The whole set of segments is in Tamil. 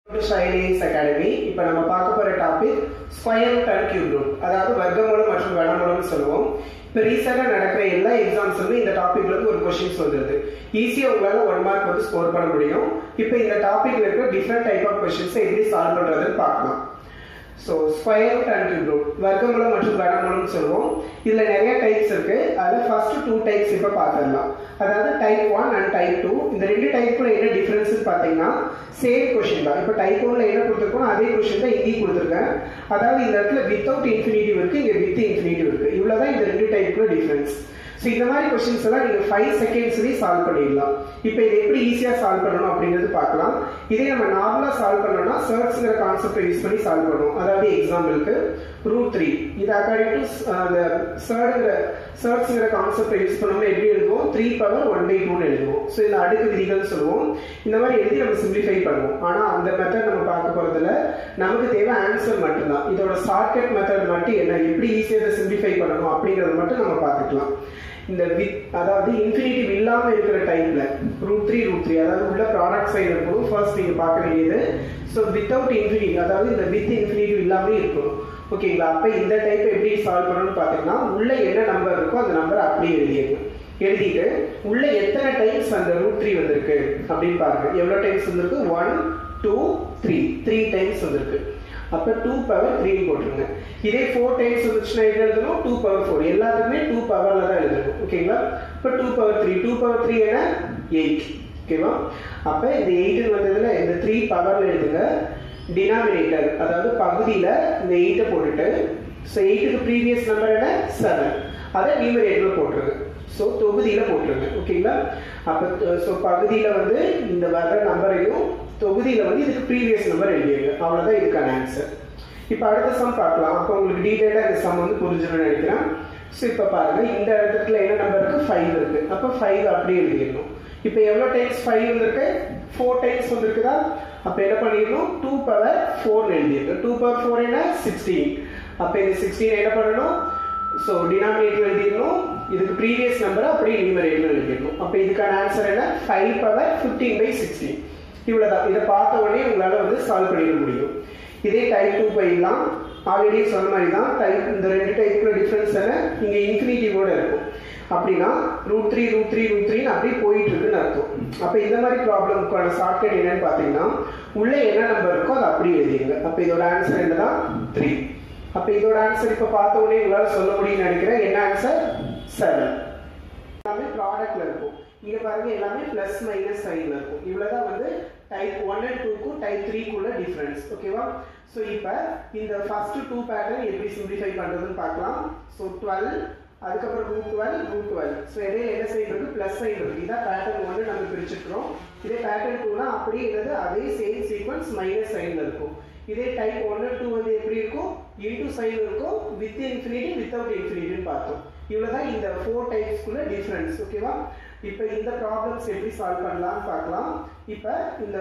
ஷைனிங்ஸ் அகாடமி இப்போ நம்ம பார்க்க போற topic square root and cube root அதாவது வர்க்கமூலம் மற்றும் கனமூலம்னு சொல்லுவோம் இப்போ ரீசெண்டாக நடக்கிற எல்லா எக்ஸாம்ஸ்லுமே இந்த டாபிக்ல இருந்து ஒரு கொஸ்டின்ஸ் வந்துருது ஈஸியாக உங்களால் ஒன் மார்க் வந்து ஸ்கோர் பண்ண முடியும் இப்போ இந்த டாபிக்ல இருக்கிற டிஃப்ரெண்ட் டைப் ஆஃப் கொஸ்டின்ஸை எப்படி சால்வ் பண்றதுன்னு பார்க்கலாம் so square root and cube root வர்க்கமூலம் மற்றும் கனமூலம்னு சொல்லுவோம் இதில் நிறைய டைப்ஸ் இருக்கு அதில் ஃபர்ஸ்ட் டூ டைப்ஸ் இப்போ பார்த்துடலாம் அதாவது type one and type two இந்த ரெண்டு டைப்புல என்ன டிஃபரன்ஸ் பார்த்தீங்கன்னா சேம் கொஷின் தான் இப்போ டைப் ஒன்ல என்ன கொடுத்துருக்கோம் அதே கொஷின் தான் இங்கேயும் கொடுத்துருக்கேன் அதாவது இந்த இடத்துல வித்தவுட் இன்ஃபினிட்டிவ் இருக்கு இங்கே வித் இன்ஃபினிட்டிவ் இருக்கு இவ்வளோதான் இந்த ரெண்டு டைப்புல டிஃபரன்ஸ் ஸோ இந்த மாதிரி கொஸ்டின்ஸ் எல்லாம் நீங்கள் ஃபைவ் செகண்ட்ஸ்லேயே சால்வ் பண்ணிடலாம் இப்போ இதை எப்படி ஈஸியாக சால்வ் பண்ணணும் அப்படிங்கிறது பார்க்கலாம் இதே நம்ம நார்மலாக சால்வ் பண்ணோம்னா சர்ச்ங்கிற கான்செப்டை யூஸ் பண்ணி சால்வ் பண்ணுவோம் அதாவது எக்ஸாம்பிளுக்கு ரூட் த்ரீ இது அக்கார்டிங் டு அந்த சர்டுங்கிற சர்ச்ங்கிற கான்செப்டை யூஸ் பண்ணோம்னா எப்படி எழுதுவோம் த்ரீ பவர் ஒன் பை டூன்னு எழுதுவோம் ஸோ இந்த அடுக்கு விதிகள் சொல்லுவோம் இந்த மாதிரி எழுதி நம்ம சிம்பிளிஃபை பண்ணுவோம் ஆனால் அந்த மெத்தட் நம்ம பார்க்க போகிறதுல நமக்கு தேவை ஆன்சர் மட்டும்தான் இதோட ஷார்ட்கட் மெத்தட் மட்டும் என்ன எப்படி ஈஸியாக சிம்பிளிஃபை பண்ணணும் அப்படிங்கிறத மட்டும் நம்ம பார்த்துக்கலாம் இந்த வித் அதாவது இன்ஃபினிட்டிவ் இல்லாம இருக்கிற டைப்ல ரூட் த்ரீ ரூட் த்ரீ அதாவது உள்ள ப்ராடக்ட் சைடு இருக்கணும் ஃபர்ஸ்ட் நீங்க பார்க்க வேண்டியது ஸோ வித்தவுட் இன்ஃபினிட்டிவ் அதாவது இந்த வித் இன்ஃபினிட்டிவ் இல்லாம இருக்கணும் ஓகேங்களா அப்ப இந்த டைப் எப்படி சால்வ் பண்ணணும்னு பார்த்தீங்கன்னா உள்ள என்ன நம்பர் இருக்கோ அந்த நம்பர் அப்படியே எழுதிடுங்க எழுதிட்டு உள்ள எத்தனை டைம்ஸ் அந்த ரூட் த்ரீ வந்திருக்கு அப்படின்னு பாருங்க எவ்வளவு டைம்ஸ் வந்திருக்கு one two three three times வந்திருக்கு அப்போ டூ பவர் த்ரீ போட்டுருங்க இதே ஃபோர் டைம்ஸ் வந்துச்சுன்னா என்ன எழுதணும் டூ பவர் ஃபோர் எல்லாத்துக்குமே டூ பவரில் தான் எழுதணும் ஓகேங்களா இப்போ two power three two power three என்ன எயிட் ஓகேவா அப்போ இந்த எயிட்டுன்னு வந்ததில் இந்த த்ரீ பவரில் எழுதுங்க டினாமினேட்டர் அதாவது பகுதியில் இந்த எயிட்டை போட்டுட்டு ஸோ எயிட்டுக்கு ப்ரீவியஸ் நம்பர் என்ன செவன் அதை நியூமரேட்டரில் போட்டுருங்க ஸோ தொகுதியில் போட்டுருங்க ஓகேங்களா அப்போ ஸோ பகுதியில் வந்து இந்த வர்ற நம்பரையும் தொகுதியில் வந்து இதுக்கு ப்ரீவியஸ் நம்பர் எழுதிடுங்க அவ்வளோதான் இதுக்கான ஆன்சர் இப்போ அடுத்த சம் பார்க்கலாம் அப்போ உங்களுக்கு டீட்டெயிலாக இந்த சம் வந்து புரிஞ்சிடும்னு நினைக்கிறேன் ஸோ இப்போ பாருங்க இந்த இடத்துல என்ன நம்பர் இருக்கு ஃபைவ் இருக்கு அப்போ ஃபைவ் அப்படியே எழுதிடணும் இப்போ எவ்வளோ டைம்ஸ் ஃபைவ் வந்திருக்கு ஃபோர் டைம்ஸ் வந்திருக்குதா அப்போ என்ன பண்ணிடணும் டூ பவர் ஃபோர் எழுதிருக்கு டூ பவர் ஃபோர் என்ன சிக்ஸ்டீன் அப்போ இந்த சிக்ஸ்டீன் என்ன பண்ணணும் ஸோ டினாமினேட்டர் எழுதிடணும் இதுக்கு ப்ரீவியஸ் நம்பரை அப்படியே நியூமரேட்டர் எழுதிடணும் அப்போ இதுக்கான ஆன்சர் என்ன five power fifteen by sixteen இவ்வளோதான் இதை பார்த்த உடனே உங்களால் வந்து சால்வ் பண்ணிட முடியும் இதே டைப் டூ போயிடலாம் ஆல்ரெடி சொன்ன மாதிரி தான் டைப் இந்த ரெண்டு டைப்புல டிஃப்ரென்ஸ் என்ன இங்கே இன்ஃபினிட்டிவோட இருக்கும் அப்படின்னா root three root three root த்ரீன்னு அப்படியே போயிட்டு இருக்குன்னு அர்த்தம் அப்போ இந்த மாதிரி ப்ராப்ளம்க்கான ஷார்ட்கட் என்னன்னு பார்த்தீங்கன்னா உள்ள என்ன நம்பர் இருக்கோ அதை அப்படியே எழுதிடுங்க அப்போ இதோட ஆன்சர் என்னதான் த்ரீ அப்போ இதோட ஆன்சர் இப்போ பார்த்த உடனே உங்களால் சொல்ல முடியும்னு நினைக்கிறேன் என்ன ஆன்சர் செவன் எல்லாமே ப்ராடக்ட்ல இருக்கும் இங்க பாருங்க எல்லாமே பிளஸ் மைனஸ் சைன்ல இருக்கும் இவ்வளவுதான் வந்து டைப் ஒன் அண்ட் டூக்கும் டைப் த்ரீக்குள்ள டிஃபரன்ஸ் ஓகேவா ஸோ இப்போ இந்த ஃபர்ஸ்ட் டூ பேட்டர்ன் எப்படி சிம்பிளிஃபை பண்றதுன்னு பார்க்கலாம் ஸோ டுவெல் அதுக்கப்புறம் root twelve root twelve so இடையில என்ன சைடு இருக்கு பிளஸ் சைடு இருக்கு இதான் பேட்டர்ன் ஒன்று நம்ம பிரிச்சுக்கிறோம் இதே பேட்டர்ன் டூனா அப்படியே என்னது அதே சேம் சீக்வன்ஸ் மைனஸ் சைன்ல இருக்கும் இதே டைப் ஒன் டூ வந்து எப்படி இருக்கும் இன்டூ சைன் இருக்கும் வித் இன்ஃபினிட்டி வித்தவுட் இன்ஃபினிட்டின்னு பார்த்தோம் இவ்வளவுதான் இந்த ஃபோர் டைப்ஸ்க்குள்ள டிஃபரன்ஸ் ஓகேவா இப்போ இந்த ப்ராப்ளம்ஸ் எப்படி சால்வ் பண்ணலாம்னு பார்க்கலாம் இப்போ இந்த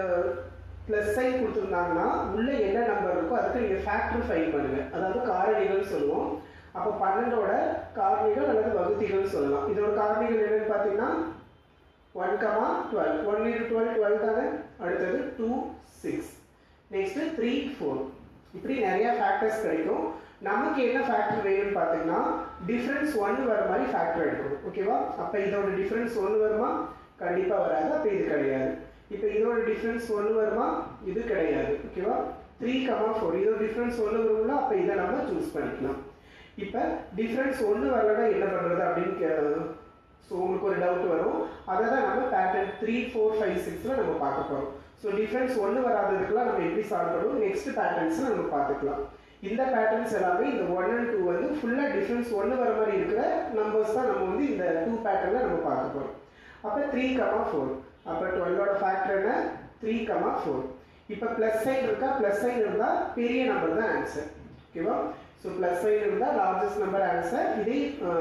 ப்ளஸ் சைன் கொடுத்துருந்தாங்கன்னா உள்ள என்ன நம்பர் இருக்கோ அதுக்கு நீங்கள் ஃபேக்டர் ஃபைன் பண்ணுங்க அதாவது காரணிகள் சொல்லுவோம் அப்போ பன்னெண்டோட காரணிகள் அல்லது வகுத்திகள் சொல்லலாம் இதோட காரணிகள் என்னன்னு பார்த்தீங்கன்னா one comma twelve one into twelve twelve தானே அடுத்தது two six next three four இப்படி நிறைய ஃபேக்டர்ஸ் கிடைக்கும் நமக்கு என்ன ஃபேக்டர் வேணும்னு பார்த்தீங்கன்னா டிஃப்ரென்ஸ் ஒன்று வர மாதிரி ஃபேக்டர் எடுக்கணும் ஓகேவா அப்போ இதோட டிஃப்ரென்ஸ் ஒன்று வருமா கண்டிப்பாக வராது அப்போ இது கிடையாது இப்போ இதோட டிஃப்ரென்ஸ் ஒன்று வருமா இது கிடையாது ஓகேவா த்ரீ கமா ஃபோர் இதோட டிஃப்ரென்ஸ் ஒன்று வரும்ல அப்போ இதை நம்ம சூஸ் பண்ணிக்கலாம் இப்போ டிஃப்ரென்ஸ் ஒன்று வரலன்னா என்ன பண்ணுறது அப்படின்னு ஸோ உங்களுக்கு ஒரு டவுட் வரும் அதை தான் நம்ம பேட்டர்ன் த்ரீ ஃபோர் ஃபைவ் சிக்ஸில் நம்ம பார்க்க போகிறோம் ஸோ டிஃப்ரென்ஸ் ஒன்று வராததுக்குலாம் நம்ம எப்படி சால்வ் பண்ணுவோம் நெக்ஸ்ட் பேட்டர்ன்ஸை நம்ம பார்த்துக்கலாம் இந்த பேட்டர்ன்ஸ் எல்லாமே இந்த ஒன் அண்ட் டூ வந்து ஃபுல்லாக டிஃப்ரென்ஸ் ஒன்று வர மாதிரி இருக்கிற நம்பர்ஸ் தான் நம்ம வந்து இந்த டூ பேட்டர்னில் நம்ம பார்க்க போகிறோம் அப்போ த்ரீ கமா ஃபோர் அப்போ டுவெல்லோட ஃபேக்டர் என்ன த்ரீ கமா ஃபோர் இப்போ ப்ளஸ் சைன் இருக்கா ப்ளஸ் சைன் இருந்தால் பெரிய நம்பர் தான் ஆன்சர் ஓகேவா ஸோ ப்ளஸ் சைன் இருந்தால் லார்ஜஸ்ட் நம்பர் ஆன்சர் இதே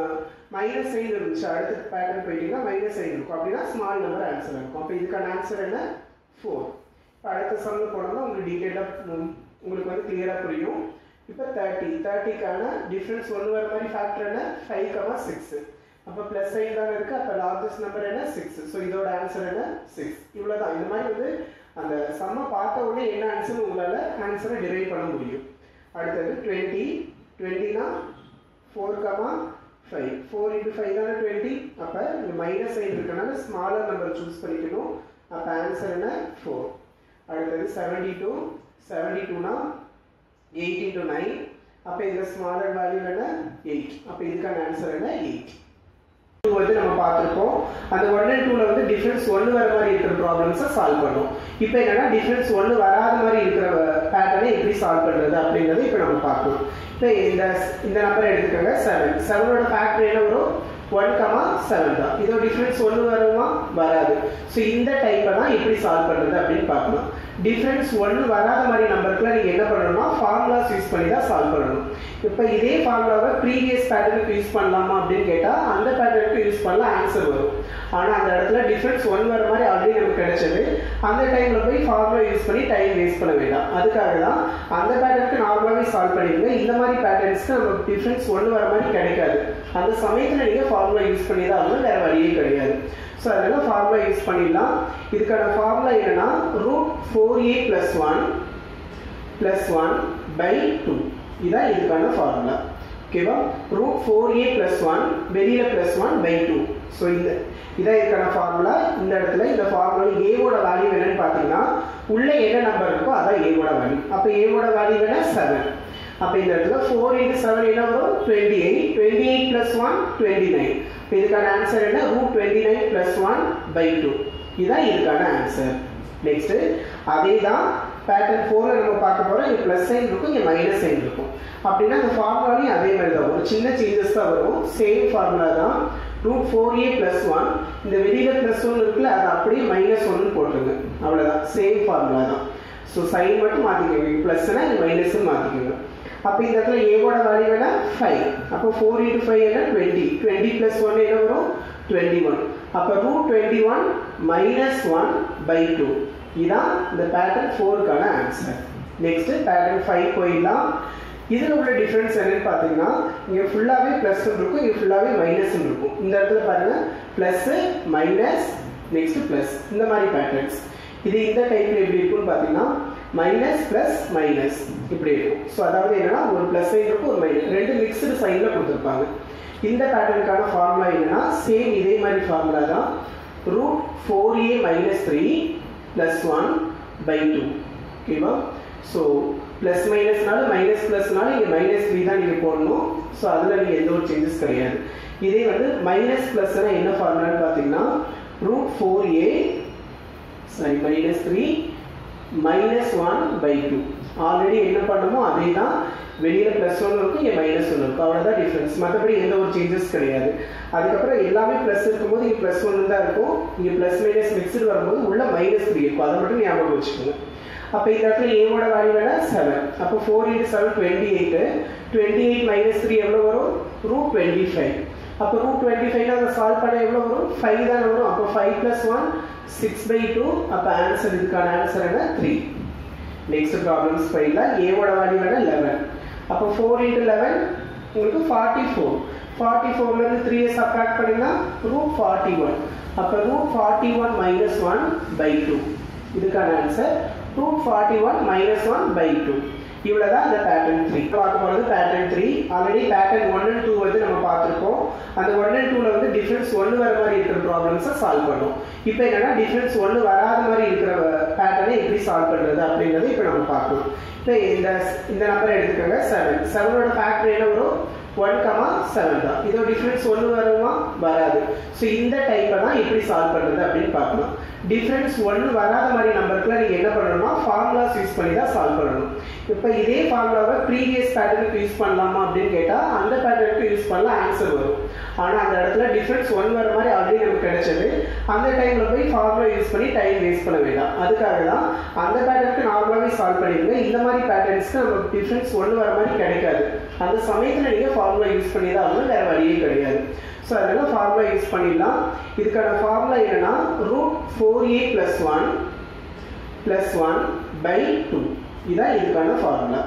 மைனஸ் சைன் இருந்துச்சு அடுத்த பேட்டர்ன் போயிட்டீங்கன்னா மைனஸ் சைன் இருக்கும் அப்படின்னா ஸ்மால் நம்பர் ஆன்சர் இருக்கும் அப்போ இதுக்கான ஆன்சர் என்ன ஃபோர் இப்போ அடுத்த சம்மில் போனோம்னா உங்களுக்கு டீட்டெயிலாக உங்களுக்கு வந்து கிளியராக புரியும் இப்போ தேர்ட்டி தேர்ட்டிக்கான டிஃப்ரென்ஸ் ஒன்று வர மாதிரி ஃபேக்டர் என்ன ஃபைவ் கமா சிக்ஸ் அப்போ ப்ளஸ் சைன் தானே இருக்கு அப்போ லார்ஜஸ்ட் நம்பர் என்ன சிக்ஸ் ஸோ இதோட ஆன்சர் என்ன சிக்ஸ் இவ்வளோதான் இந்த மாதிரி வந்து அந்த சம்மை பார்த்த உடனே என்ன ஆன்சர் உங்களால் ஆன்சரை டிரைவ் பண்ண முடியும் அடுத்தது டுவெண்ட்டி டுவெண்ட்டினா four comma five four into five தானே டுவெண்ட்டி அப்போ இந்த மைனஸ் சைன் இருக்கனால ஸ்மாலர் நம்பர் சூஸ் பண்ணிக்கணும் அப்போ ஆன்சர் என்ன ஃபோர் அடுத்தது செவன்டி டூ செவன்டி டூனா எயிட் இன்ட்டு நைன் அப்போ இதில் ஸ்மாலர் வேல்யூ என்ன எயிட் அப்போ இதுக்கான ஆன்சர் என்ன எயிட் டூ வந்து நம்ம பார்த்துருக்கோம் அந்த ஒன் அண்ட் டூவில் வந்து டிஃப்ரென்ஸ் ஒன்று வர மாதிரி இருக்கிற ப்ராப்ளம்ஸை சால்வ் பண்ணோம் இப்போ என்னன்னா டிஃப்ரென்ஸ் ஒன்று வராத மாதிரி இருக்கிற பேட்டர்னை எப்படி சால்வ் பண்ணுறது அப்படின்றத இப்போ நம்ம பார்க்கணும் இப்போ இந்த இந்த நம்பர் எடுத்துக்கோங்க செவன் செவனோட ஃபேக்டர் என்ன வரும் ஒன் கமா செவன் தான் இதோட டிஃப்ரென்ஸ் ஒன்று வருமா வராது ஸோ இந்த டைப்பை தான் எப்படி சால்வ் பண்ணுறது அப்படின்னு பார்க்கணும் டிஃப்ரென்ஸ் ஒன்று வராத மாதிரி நம்பருக்குலாம் நீங்கள் என்ன பண்ணணும்னா ஃபார்முலாஸ் யூஸ் பண்ணி தான் சால்வ் பண்ணணும் இப்போ இதே ஃபார்முலாவை ப்ரீவியஸ் பேட்டர்னுக்கு யூஸ் பண்ணலாமா அப்படின்னு கேட்டால் அந்த பேட்டர்னுக்கு யூஸ் பண்ணலாம் ஆன்சர் வரும் ஆனால் அந்த இடத்துல டிஃப்ரென்ஸ் ஒன் வர மாதிரி ஆல்ரெடி நமக்கு கிடைச்சது அந்த டைமில் போய் ஃபார்முலா யூஸ் பண்ணி டைம் வேஸ்ட் பண்ண வேண்டாம் அதுக்காக தான் அந்த பேட்டர்னுக்கு நார்மலாகவே சால்வ் பண்ணிடுங்க இந்த மாதிரி பேட்டர்ன்ஸ்க்கு நமக்கு டிஃப்ரென்ஸ் ஒன்று வர மாதிரி கிடைக்காது அந்த சமயத்தில் நீங்கள் ஃபார்முலா யூஸ் பண்ணி தான் ஆகணும் வேறு வழியே கிடையாது ஸோ அதனால் ஃபார்முலா யூஸ் பண்ணிடலாம் இதுக்கான ஃபார்முலா என்னன்னா root four A plus one plus one by two இதான் இதுக்கான ஃபார்முலா ஓகேவா ரூட் ஃபோர் ஏ ப்ளஸ் ஒன் வெளியில் plus one by two so இந்த இதான் இதுக்கான ஃபார்முலா இந்த இடத்துல இந்த ஃபார்முலா ஏவோட வேல்யூ என்னன்னு பார்த்தீங்கன்னா உள்ள என்ன நம்பர் இருக்கோ அதான் ஏவோட வேல்யூ அப்போ ஏவோட வேல்யூ என்ன செவன் அப்போ இந்த இடத்துல ஃபோர் இன்ட்டு செவன் என்ன வரும் twenty eight twenty eight plus one twenty nine இப்போ இதுக்கான ஆன்சர் என்ன root twenty nine plus one by two இதுதான் இதுக்கான ஆன்சர் நெக்ஸ்ட் அதே தான் பேட்டர்ன் ஃபோரில் நம்ம பார்க்க போகிறோம் இங்கே ப்ளஸ் சைன் இருக்கும் இங்கே மைனஸ் சைன் இருக்கும் அப்படின்னா அந்த ஃபார்முலாலையும் அதே மாதிரி தான் ஒரு சின்ன சேஞ்சஸ் தான் வரும் சேம் ஃபார்முலா தான் ரூட் ஃபோர் ஏ ப்ளஸ் ஒன் இந்த வெளியில் ப்ளஸ் ஒன் இருக்குல்ல அது அப்படியே மைனஸ் ஒன்னு போட்டுருங்க அவ்வளோதான் சேம் ஃபார்முலா தான் ஸோ சைன் மட்டும் மாற்றிக்கோங்க ப்ளஸ்னா இது மைனஸ்ன்னு மாற்றிக்கோங்க அப்போ இந்த இடத்துல ஏவோட வேல்யூ என்ன ஃபைவ் அப்போ ஃபோர் இன்ட்டு ஃபைவ் என்ன டுவெண்ட்டி டுவெண்ட்டி ப்ளஸ் ஒன் என்ன வரும் டுவெண்ட்டி ஒன் அப்போ root twenty one minus one by two இதான் இந்த பேட்டர்ன் ஃபோருக்கான ஆன்சர் நெக்ஸ்ட் பேட்டர்ன் ஃபைவ் போயிடலாம் இதில் உள்ள டிஃப்ரென்ஸ் என்னன்னு பார்த்தீங்கன்னா இங்கே ஃபுல்லாகவே ப்ளஸ் இருக்கும் இங்கே ஃபுல்லாகவே மைனஸ் இருக்கும் இந்த இடத்துல பாருங்கள் ப்ளஸ்ஸு மைனஸ் நெக்ஸ்ட் ப்ளஸ் இந்த மாதிரி பேட்டர்ன்ஸ் இது இந்த டைப்பில் எப்படி இருக்கும்னு பார்த்தீங்கன்னா மைனஸ் ப்ளஸ் மைனஸ் இப்படி இருக்கும் ஸோ அதாவது என்னன்னா ஒரு ப்ளஸ் சைன் இருக்கும் ஒரு மைனஸ் ரெண்டு மிக்சடு சைனில் கொடுத்துருப்பாங்க இந்த பேட்டர்னுக்கான ஃபார்முலா என்னன்னா சேம் இதே மாதிரி ஃபார்முலா தான் root four a minus three plus one by two ஓகேவா ஸோ ப்ளஸ் மைனஸ்னால மைனஸ் ப்ளஸ்னால இங்கே மைனஸ் த்ரீ தான் நீங்கள் போடணும் ஸோ அதில் நீங்கள் எந்த ஒரு சேஞ்சஸ் கிடையாது இதே வந்து மைனஸ் ப்ளஸ்னா என்ன ஃபார்முலான்னு பார்த்தீங்கன்னா root four a sorry minus three minus one by two already என்ன பண்ணமோ அதே தான் வெளியில் ப்ளஸ் ஒன்று இருக்கும் இங்கே மைனஸ் ஒன்று இருக்கும் அவ்வளோதான் டிஃப்ரென்ஸ் மற்றபடி எந்த ஒரு சேஞ்சஸ் கிடையாது அதுக்கப்புறம் எல்லாமே ப்ளஸ் இருக்கும்போது இங்கே ப்ளஸ் ஒன்று தான் இருக்கும் இங்கே ப்ளஸ் மைனஸ் மிக்சடு வரும்போது உள்ள மைனஸ் த்ரீ இருக்கும் அதை மட்டும் ஞாபகம் வச்சுக்கோங்க அப்போ இந்த இடத்துல ஏவோட வேல்யூ வேணா செவன் அப்போ four into seven twenty eight twenty eight minus three எவ்வளோ வரும் ரூட் டுவெண்ட்டி ஃபைவ் அப்போ ரூட் டுவெண்ட்டி ஃபைவ்ல அதை சால்வ் பண்ண எவ்வளோ வரும் ஃபைவ் தான் வரும் அப்போ five plus one six by two அப்போ ஆன்சர் இதுக்கான ஆன்சர் என்ன த்ரீ நெக்ஸ்ட் ப்ராப்ளம்ஸ் ஃபைவ்ல ஏவோட வேல்யூ என்ன லெவன் அப்போ ஃபோர் இன்ட்டு லெவன் உங்களுக்கு ஃபார்ட்டி ஃபோர் ஃபார்ட்டி ஃபோர்லேருந்து த்ரீயை சப்ராக்ட் பண்ணிங்கன்னா ரூட் ஃபார்ட்டி ஒன் அப்போ root forty one minus one by two இதுக்கான answer root forty one minus one by two இவ்வளோதான் இந்த பேட்டர்ன் த்ரீ பார்க்க போகிறது pattern three already pattern one and two வந்து நம்ம பார்த்துருக்கோம் அந்த ஒன் அண்ட் டூவில் வந்து டிஃப்ரென்ஸ் ஒன்று வர மாதிரி இருக்கிற ப்ராப்ளம்ஸை சால்வ் பண்ணோம் இப்போ என்னன்னா டிஃப்ரென்ஸ் ஒன்று வராத மாதிரி இருக்கிற பேட்டர்னை எப்படி சால்வ் பண்ணுறது அப்படின்றத இப்போ நம்ம பார்க்கணும் இப்போ இந்த இந்த நம்பர் எடுத்துக்கோங்க செவன் செவனோட ஃபேக்டர் என்ன வரும் ஒன் கமா செவன் தான் இதோட டிஃப்ரென்ஸ் ஒன்று வருமா வராது ஸோ இந்த டைப்பை தான் எப்படி சால்வ் பண்ணுறது அப்படின்னு பார்க்கலாம் டிஃப்ரென்ஸ் ஒன்று வராத மாதிரி நம்பருக்குலாம் நீங்கள் என்ன பண்ணணும்னா ஃபார்முலாஸ் யூஸ் பண்ணி தான் சால்வ் பண்ணணும் இப்போ இதே ஃபார்முலாவை ப்ரீவியஸ் பேட்டர்னுக்கு யூஸ் பண்ணலாமா அப்படின்னு கேட்டால் அந்த பேட்டர்னுக்கு யூஸ் பண்ணலாம் ஆன்சர் வரும் ஆனால் அந்த இடத்துல டிஃப்ரென்ஸ் ஒன் வர மாதிரி ஆல்ரெடி நமக்கு கிடைச்சது அந்த டைமில் போய் ஃபார்முலா யூஸ் பண்ணி டைம் வேஸ்ட் பண்ண வேண்டாம் அதுக்காக தான் அந்த பேட்டர்னுக்கு நார்மலாகவே சால்வ் பண்ணிடுங்க இந்த மாதிரி பேட்டர்ன்ஸ்க்கு நமக்கு டிஃப்ரென்ஸ் ஒன்று வர மாதிரி கிடைக்காது அந்த சமயத்தில் நீங்கள் ஃபார்முலா யூஸ் பண்ணி தான் ஆகணும் வேறு வழியே கிடையாது ஸோ அதனால் ஃபார்முலா யூஸ் பண்ணிடலாம் இதுக்கான ஃபார்முலா என்னன்னா root four A plus one plus one by two இதான் இதுக்கான ஃபார்முலா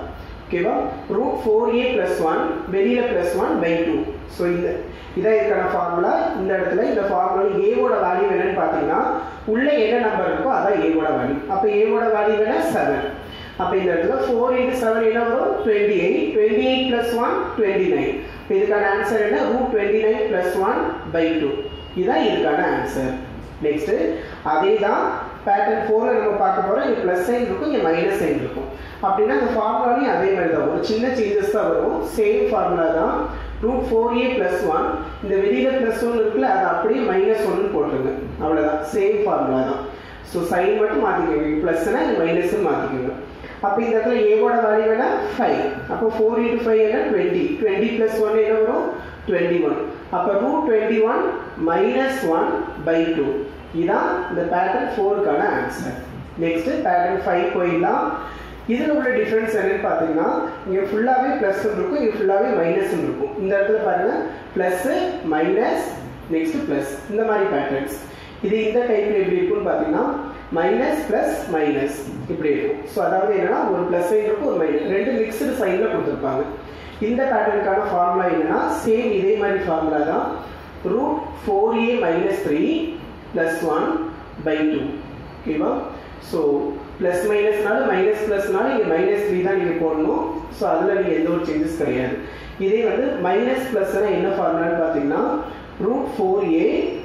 ஓகேவா ரூட் ஃபோர் ஏ ப்ளஸ் ஒன் வெளியில் plus one by two so இந்த இதான் இதுக்கான ஃபார்முலா இந்த இடத்துல இந்த ஃபார்முலா ஏவோட வேல்யூ என்னன்னு பார்த்தீங்கன்னா உள்ளே என்ன நம்பர் இருக்கோ அதான் ஏவோட வேல்யூ அப்போ ஏவோட வேல்யூ என்ன செவன் அப்போ இந்த இடத்துல ஃபோர் இன்ட்டு செவன் என்ன வரும் twenty eight twenty eight plus one twenty nine இப்போ இதுக்கான ஆன்சர் என்ன root twenty nine plus one by two இதுதான் இதுக்கான ஆன்சர் நெக்ஸ்ட் அதே தான் பேட்டர்ன் ஃபோரில் நம்ம பார்க்க போகிறோம் இங்கே ப்ளஸ் சைன் இருக்கும் இங்கே மைனஸ் சைன் இருக்கும் அப்படின்னா அந்த ஃபார்முலாலையும் அதே மாதிரி தான் ஒரு சின்ன சேஞ்சஸ் தான் வரும் சேம் ஃபார்முலா தான் ரூட் ஃபோர் ஏ ப்ளஸ் ஒன் இந்த வெளியில் ப்ளஸ் ஒன் இருக்குல்ல அது அப்படியே மைனஸ் ஒன்னு போட்டுருங்க அவ்வளோதான் சேம் ஃபார்முலா தான் ஸோ சைன் மட்டும் மாற்றிக்கோங்க ப்ளஸ்னா இது மைனஸ்ன்னு மாற்றிக்கோங்க அப்போ இந்த இடத்துல ஏவோட வேல்யூ என்ன ஃபைவ் அப்போ ஃபோர் இன்ட்டு ஃபைவ் என்ன டுவெண்ட்டி டுவெண்ட்டி ப்ளஸ் ஒன் என்ன வரும் டுவெண்ட்டி ஒன் அப்போ root twenty one minus one by two இதான் இந்த பேட்டர்ன் ஃபோருக்கான ஆன்சர் நெக்ஸ்ட் பேட்டர்ன் ஃபைவ் போயிடலாம் இதில் உள்ள டிஃப்ரென்ஸ் என்னன்னு பார்த்தீங்கன்னா இங்கே ஃபுல்லாகவே ப்ளஸ் இருக்கும் இங்கே ஃபுல்லாகவே மைனஸ் இருக்கும் இந்த இடத்துல பாருங்கள் ப்ளஸ்ஸு மைனஸ் நெக்ஸ்ட் ப்ளஸ் இந்த மாதிரி பேட்டர்ன்ஸ் இது இந்த டைப்ல எப்படி இருக்கும்னு பார்த்தீங்கன்னா மைனஸ் ப்ளஸ் மைனஸ் இப்படி இருக்கும் ஸோ அதாவது என்னன்னா ஒரு ப்ளஸ் சைன் இருக்கும் ஒரு மைனஸ் ரெண்டு மிக்சடு சைனில் கொடுத்துருப்பாங்க இந்த பேட்டர்னுக்கான ஃபார்முலா என்னன்னா சேம் இதே மாதிரி ஃபார்முலா தான் root four a minus three plus one by two ஓகேவா ஸோ ப்ளஸ் மைனஸ்னால மைனஸ் ப்ளஸ்னால இங்கே மைனஸ் த்ரீ தான் நீங்கள் போடணும் ஸோ அதில் நீங்கள் எந்த ஒரு சேஞ்சஸ் கிடையாது இதே வந்து மைனஸ் ப்ளஸ்னா என்ன ஃபார்முலான்னு பார்த்தீங்கன்னா root four a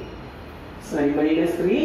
sorry minus three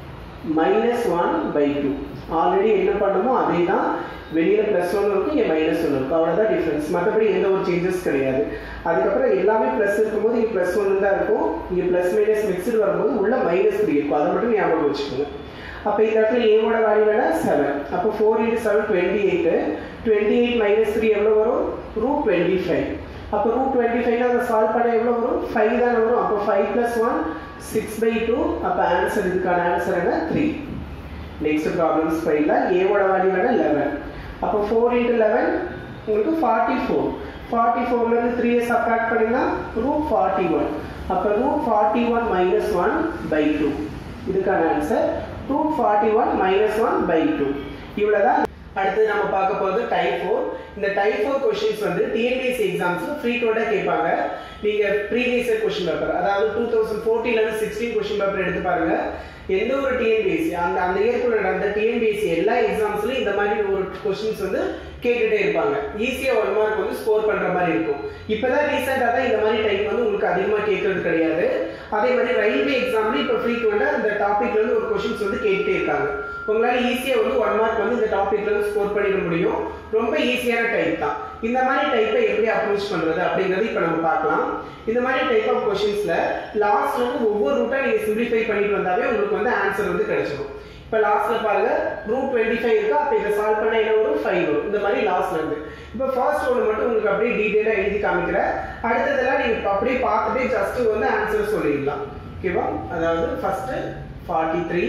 minus one by two already என்ன பண்ணமோ அதே தான் வெளியில் ப்ளஸ் ஒன்று இருக்கும் இங்கே மைனஸ் ஒன்று இருக்கும் அவ்வளோதான் டிஃப்ரென்ஸ் மற்றபடி எந்த ஒரு சேஞ்சஸ் கிடையாது அதுக்கப்புறம் எல்லாமே ப்ளஸ் இருக்கும்போது இங்கே ப்ளஸ் ஒன்று தான் இருக்கும் இங்கே ப்ளஸ் மைனஸ் மிக்சடு வரும்போது உள்ள மைனஸ் த்ரீ இருக்கும் அதை மட்டும் ஞாபகம் வச்சுக்கோங்க அப்போ இந்த இடத்துல ஏவோட வேல்யூ வேணா செவன் அப்போ four into seven twenty eight twenty eight minus three எவ்வளோ வரும் ரூட் டுவெண்ட்டி ஃபைவ் அப்போ ரூட் டுவெண்ட்டி ஃபைவ்ல அதை சால்வ் பண்ண எவ்வளோ வரும் ஃபைவ் தான் வரும் அப்போ five plus one six by two அப்போ ஆன்சர் இதுக்கான ஆன்சர் என்ன த்ரீ நெக்ஸ்ட் ப்ராப்ளம்ஸ் ஃபைவ்ல ஏவோட வேல்யூ என்ன லெவன் அப்போ ஃபோர் இன்ட்டு லெவன் உங்களுக்கு ஃபார்ட்டி ஃபோர் ஃபார்ட்டி ஃபோர்லேருந்து த்ரீயை சப்ராக்ட் பண்ணிங்கன்னா ரூட் ஃபார்ட்டி ஒன் அப்போ root forty one minus one by two இதுக்கான answer root forty one minus one by two இவ்வளோதான் அடுத்து நம்ம பார்க்க போகிறது டைப் ஃபோர் இந்த டைப் ஃபோர் கொஷின்ஸ் வந்து டிஎன்பிஎஸ்சி எக்ஸாம்ஸ்ல ஃப்ரீக்வெண்ட்டாக கேட்பாங்க நீங்கள் ப்ரீவியஸ் இயர் கொஷின் பேப்பர் அதாவது டூ தௌசண்ட் ஃபோர்டீன்லேருந்து சிக்ஸ்டீன் கொஷின் பேப்பர் எடுத்து பாருங்க எந்த ஒரு டிஎன்பிஎஸ்சி அந்த அந்த இயர்க்குள்ள நடந்த டிஎன்பிஎஸ்சி எல்லா எக்ஸாம்ஸ்லையும் இந்த மாதிரி ஒரு கொஷின்ஸ் வந்து கேட்டுட்டே இருப்பாங்க ஈஸியாக ஒன் மார்க் வந்து ஸ்கோர் பண்ணுற மாதிரி இருக்கும் இப்போதான் ரீசெண்டாக தான் இந்த மாதிரி டைப் வந்து உங்களுக்கு அதிகமாக கேட்கறது கிடையாது அதே மாதிரி ரயில்வே எக்ஸாம்ல இப்போ ஃப்ரீக்வெண்ட்டாக இந்த டாபிக்ல இருந்து ஒரு கொஷின்ஸ் வந்து கேட்டுட்டே இருக்காங்க உங்களால ஈஸியாக வந்து ஒன் மார்க் வந்து இந்த டாபிக்ல இருந்து ஸ்கோர் பண்ணிட முடியும் ரொம்ப ஈஸியான டைப் தான் இந்த மாதிரி டைப்பை எப்படி அப்ரோச் பண்றது அப்படிங்கறது இப்போ நம்ம பார்க்கலாம் இந்த மாதிரி டைப் ஆஃப் கொஷின்ஸ்ல லாஸ்ட்ல இருந்து ஒவ்வொரு ரூட்டா நீங்க சிம்பிளிஃபை பண்ணிட்டு வந்தாவே உங்களுக்கு வந்து ஆன்சர் வந்து கிடைச்சிடும் இப்போ லாஸ்ட்ல பாருங்க ரூட் டுவெண்ட்டி ஃபைவ் இருக்கா அப்போ இதை சால்வ் பண்ண என்ன வரும் ஃபைவ் வரும் இந்த மாதிரி லாஸ்ட்ல இருந்து இப்போ ஃபர்ஸ்ட் ஒன்று மட்டும் உங்களுக்கு அப்படியே டீட்டெயிலாக எழுதி காமிக்கிறேன் அடுத்ததெல்லாம் நீங்க அப்படியே பார்த்துட்டே ஜஸ்ட் வந்து ஆன்சர் சொல்லிடலாம் ஓகேவா அதாவது ஃபர்ஸ்ட் ஃபார்ட்டி த்ரீ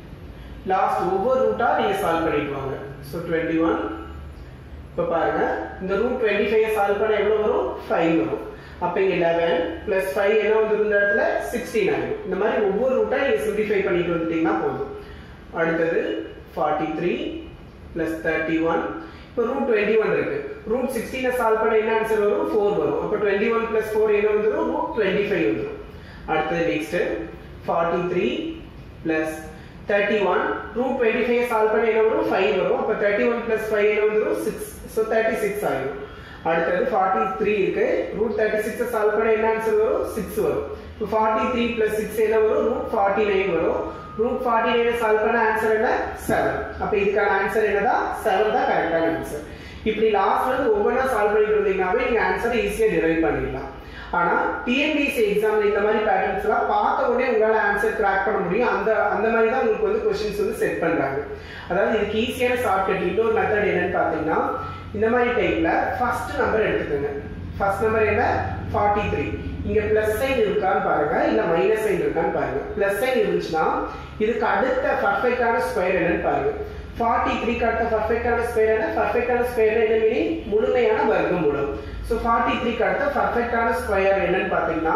லாஸ்ட் ஒவ்வொரு ரூட்டா நீங்க சால்வ் பண்ணிட்டு வாங்க ஸோ டுவெண்ட்டி ஒன் இப்போ பாருங்க இந்த ரூட் டுவெண்ட்டி ஃபைவ் சால்வ் பண்ண எவ்வளோ வரும் ஃபைவ் வரும் அப்போ இங்கே லெவன் ப்ளஸ் ஃபைவ் என்ன வந்து இந்த இடத்துல சிக்ஸ்டீன் ஆகும் இந்த மாதிரி ஒவ்வொரு ரூட்டா நீங்கள் சிம்பிளிஃபை பண்ணிட்டு வந்துட்டீங்கன்னா போதும் அடுத்தது forty three plus thirty one இப்போ ரூட் டுவெண்ட்டி ஒன் இருக்கு ரூட் சிக்ஸ்டீனை சால்வ் பண்ண என்ன ஆன்சர் வரும் ஃபோர் வரும் அப்போ டுவெண்ட்டி ஒன் ப்ளஸ் ஃபோர் என்ன வந்துடும் ரூட் டுவெண்ட்டி ஃபைவ் வந்துடும் அடுத்தது next forty three plus thirty one root twenty five solve பண்ண என்ன வரும் ஃபைவ் வரும் அப்போ தேர்ட்டி ஒன் ப்ளஸ் ஃபைவ் என்ன வந்துடும் சிக்ஸ் ஸோ தேர்ட்டி சிக்ஸ் ஆகிடும் அடுத்தது ஃபார்ட்டி த்ரீ இருக்கு ரூட் தேர்ட்டி சிக்ஸ் சால்வ் பண்ண என்ன ஆன்சர் வரும் சிக்ஸ் வரும் இப்போ ஃபார்ட்டி த்ரீ பிளஸ் சிக்ஸ் என்ன வரும் ரூட் ஃபார்ட்டி நைன் வரும் ரூட் ஃபார்ட்டி நைன் சால்வ் பண்ண ஆன்சர் என்ன செவன் அப்போ இதுக்கான ஆன்சர் என்னதான் செவன் தான் கரெக்டான ஆன்சர் இப்படி லாஸ்ட்ல இருந்து ஒவ்வொன்றா சால்வ் பண்ணிட்டு வந்தீங்கன்னாவே நீங்க ஆன்சரை ஈஸியாக டிரைவ் பண்ணிடலாம் ஆனா டிஎன்பிஎஸ்சி எக்ஸாம்ல இந்த மாதிரி பேட்டர்ன்ஸ் எல்லாம் பார்த்த உடனே உங்களால ஆன்சர் கிராக் பண்ண முடியும் அந்த அந்த மாதிரி தான் உங்களுக்கு வந்து கொஸ்டின்ஸ் வந்து செட் பண்றாங்க அதாவது இதுக்கு ஈஸியான ஷார்ட்கட் இன்னொரு மெத்தட் என்னன்னு பார்த்தீங்கன்னா இந்த மாதிரி டைப்ல ஃபர்ஸ்ட் நம்பர் எடுத்துக்கோங்க ஃபர்ஸ்ட் நம்பர் என்ன ஃபார்ட்டி த்ரீ இங்க பிளஸ் சைன் இருக்கான்னு பாருங்க இல்ல மைனஸ் சைன் இருக்கான்னு பாருங்க பிளஸ் சைன் இருந்துச்சுன்னா இதுக்கு அடுத்த பர்ஃபெக்டான ஸ்கொயர் என்னன்னு பாருங்க ஃபார்ட்டி த்ரீக்கு அடுத்த பர்ஃபெக்டான ஸ்கொயர் என்ன பர்ஃபெக்டான ஸ்கொயர் என்ன மீனிங் முழுமையான வர்க்கமூலம் ஸோ ஃபார்ட்டி த்ரீக்கு அடுத்த பர்ஃபெக்டான ஸ்கொயர் என்னன்னு பார்த்தீங்கன்னா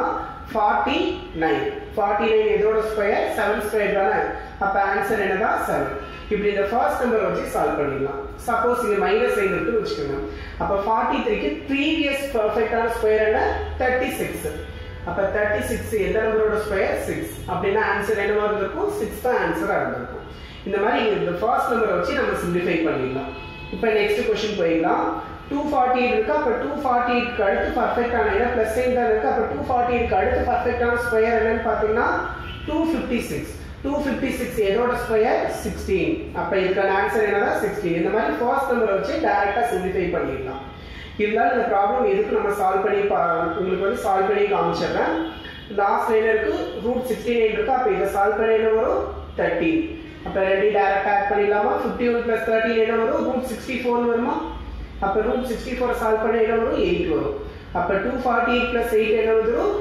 ஃபார்ட்டி நைன் ஃபார்ட்டி நைன் எதோட ஸ்கொயர் செவன் ஸ்கொயர் தானே அப்போ ஆன்சர் என்னதான் செவன் இப்படி இந்த ஃபர்ஸ்ட் நம்பர் வச்சு சால்வ் பண்ணிடலாம் சப்போஸ் இங்கே மைனஸ் சைன் இருக்கு வச்சுக்கோங்க அப்போ ஃபார்ட்டி த்ரீக்கு ப்ரீவியஸ் பர்ஃபெக்டான ஸ்கொயர் என்ன தேர்ட்டி சிக்ஸ் அப்போ தேர்ட்டி சிக்ஸ் எந்த நம்பரோட ஸ்கொயர் சிக்ஸ் அப்படின்னா ஆன்சர் என்னவா இருந்திருக்கும் சிக்ஸ் தான் ஆன்சராக இருந்திருக்கும் இந்த மாதிரி இந்த ஃபர்ஸ்ட் நம்பரை வச்சு நம்ம சிம்பிளிஃபை பண்ணிடலாம் இப்போ நெக்ஸ்ட் கொஸ்டின் போயிடலாம் டூ ஃபார்ட்டி எயிட் இருக்கு அப்போ டூ ஃபார்ட்டி எயிட்க்கு அடுத்து பர்ஃபெக்டான ஏன்னா ப்ளஸ் சைன் தான் இருக்கு அப்போ டூ ஃபார்ட்டி எயிட்க்கு அடுத்து பர்ஃபெக்டான ஸ்கொயர் என்னன்னு பார்த்தீங்கன்னா two fifty six two fifty six எதோட ஸ்கொயர் சிக்ஸ்டீன் அப்போ இதுக்கான ஆன்சர் என்னதான் சிக்ஸ்டீன் இந்த மாதிரி ஃபர்ஸ்ட் நம்பரை வச்சு டேரெக்டாக சிம்பிளிஃபை பண்ணிடலாம் இருந்தாலும் இந்த ப்ராப்ளம் எதுக்கு நம்ம சால்வ் பண்ணி பா உங்களுக்கு வந்து சால்வ் பண்ணி காமிச்சிடுறேன் லாஸ்ட் லைன் இருக்கு ரூட் சிக்ஸ்டி நைன் இருக்கு அப்போ இதை சால்வ் பண்ண என்ன வரும் தேர்ட்டீன் அப்போ ரெண்டு டேரக்ட் ஆட் பண்ணிடலாமா ஃபிஃப்டி ஒன் ப்ளஸ் தேர்ட்டின் என்ன வரும் ரூட் சிக்ஸ்டி ஃபோர் வருமா அப்போ ரூட் சிக்ஸ்டி ஃபோர் சால்வ் பண்ண என்ன வரும் எயிட் வரும் அப்போ two forty eight plus eight என்ன வந்துடும்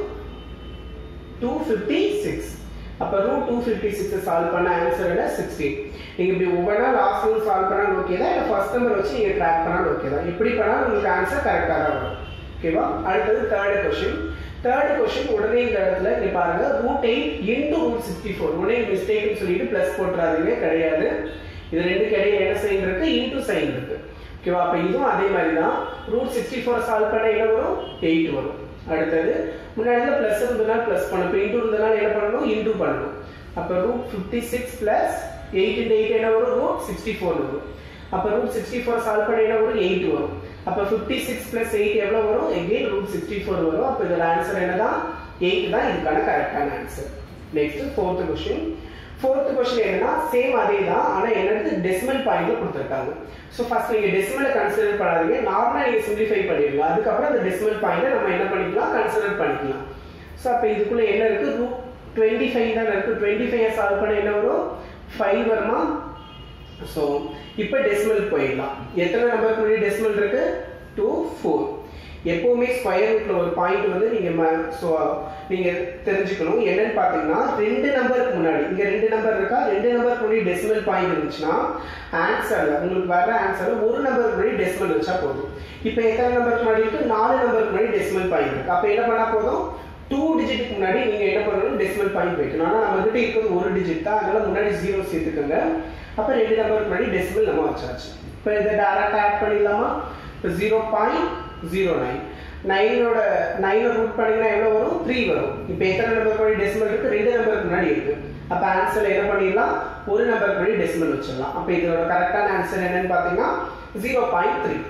டூ ஃபிஃப்டி சிக்ஸ் அப்போ root two fifty six solve பண்ண ஆன்சர் என்ன சிக்ஸ்டீன் நீங்கள் இப்படி ஒவ்வொன்றா லாஸ்ட் ரூல் சால்வ் பண்ணாலும் ஓகே தான் இல்லை ஃபர்ஸ்ட் நம்பர் வச்சு நீங்கள் ட்ராக் பண்ணாலும் ஓகே தான் எப்படி பண்ணாலும் உங்களுக்கு ஆன்சர் கரெக்டாக தான் வரும் ஓகேவா அடுத்தது தேர்ட் கொஷின் தேர்ட் கொஸ்டின் உடனே இந்த இடத்துல இங்க பாருங்க root eight into root sixty four உடனே மிஸ்டேக்னு சொல்லிட்டு பிளஸ் போட்டுறாதீங்க கிடையாது இது ரெண்டுக்கு இடையில என்ன சைன் இருக்கு இன்டூ சைன் இருக்கு ஓகேவா அப்ப இதுவும் அதே மாதிரி தான் ரூட் சிக்ஸ்டி ஃபோர் சால்வ் பண்ண என்ன வரும் எயிட் வரும் அடுத்தது முன்னாடி பிளஸ் இருந்ததுனால பிளஸ் பண்ணணும் இப்போ இன்டூ இருந்ததுனால என்ன பண்ணணும் இன்டூ பண்ணணும் அப்போ root fifty six plus eight into eight என்ன வரும் ரூட் சிக்ஸ்டி ஃபோர் வரும் அப்போ ரூட் சிக்ஸ்டி ஃபோர் சால்வ் பண்ண என்ன வரும் எயிட் வரும் அப்போ ஃபிஃப்டி சிக்ஸ் பிளஸ் எயிட் எவ்வளோ வரும் எகெயின் ரூட் சிக்ஸ்டி ஃபோர் வரும் அப்போ இதோட ஆன்சர் என்னதான் எயிட் தான் இதுக்கான கரெக்டான answer next fourth question fourth question என்னன்னா சேம் அதே தான் ஆனால் என்னது டெசிமல் பாயிண்ட்ல கொடுத்துருக்காங்க ஸோ ஃபர்ஸ்ட் நீங்கள் டெசிமலை கன்சிடர் பண்ணாதீங்க நார்மலாக நீங்கள் சிம்பிளிஃபை பண்ணிடுங்க அதுக்கப்புறம் அந்த டெசிமல் பாயிண்ட்டை நம்ம என்ன பண்ணிக்கலாம் கன்சிடர் பண்ணிக்கலாம் ஸோ அப்போ இதுக்குள்ள என்ன இருக்கு ரூட் டுவெண்ட்டி ஃபைவ் தான் இருக்கு டுவெண்ட்டி ஃபைவ் சால்வ் பண்ண என்ன வரும் ஃபைவ் வருமா ஸோ இப்போ டெசிமல் போயிடலாம் எத்தனை நம்பருக்கு முன்னாடி டெசிமல் இருக்கு டூ ஃபோர் எப்பவுமே ஸ்கொயர் ரூட்ல ஒரு பாயிண்ட் வந்து நீங்க ஸோ நீங்க தெரிஞ்சுக்கணும் என்னன்னு பாத்தீங்கன்னா ரெண்டு நம்பருக்கு முன்னாடி இங்க ரெண்டு நம்பர் இருக்கா ரெண்டு நம்பருக்கு முன்னாடி டெசிமல் பாயிண்ட் இருந்துச்சுன்னா ஆன்சர்ல உங்களுக்கு வர ஆன்சர்ல ஒரு நம்பருக்கு முன்னாடி டெசிமல் வச்சா போதும் இப்போ எத்தனை நம்பருக்கு முன்னாடி இருக்கு நாலு நம்பருக்கு முன்னாடி டெசிமல் பாயிண்ட் இருக்கு அப்போ என்ன பண்ணா போதும் டூ டிஜிட்டுக்கு முன்னாடி நீங்க என்ன பண்ணணும் டெசிமல் பாயிண்ட் வைக்கணும் ஆனா நம்ம கிட்ட இருக்கிறது ஒரு டிஜிட் தான் அதனால முன்னாடி ஜீரோ சேர்த்துக்கோங்க அப்போ ரெண்டு நம்பருக்கு முன்னாடி டெசிமல் நம்ம வச்சாச்சு இப்போ இதை டேரக்டாக ஆட் பண்ணிடலாமா இப்போ ஜீரோ பாயிண்ட் ஜீரோ நைன் நைனோட நைனை ரூட் பண்ணீங்கன்னா எவ்வளோ வரும் த்ரீ வரும் இப்போ எத்தனை நம்பருக்கு முன்னாடி டெசிமல் இருக்கு ரெண்டு நம்பருக்கு முன்னாடி இருக்கு அப்போ ஆன்சர் என்ன பண்ணிடலாம் ஒரு நம்பருக்கு முன்னாடி டெசிமல் வச்சிடலாம் அப்போ இதோட கரெக்டான ஆன்சர் என்னன்னு பார்த்தீங்கன்னா ஜீரோ பாயிண்ட் த்ரீ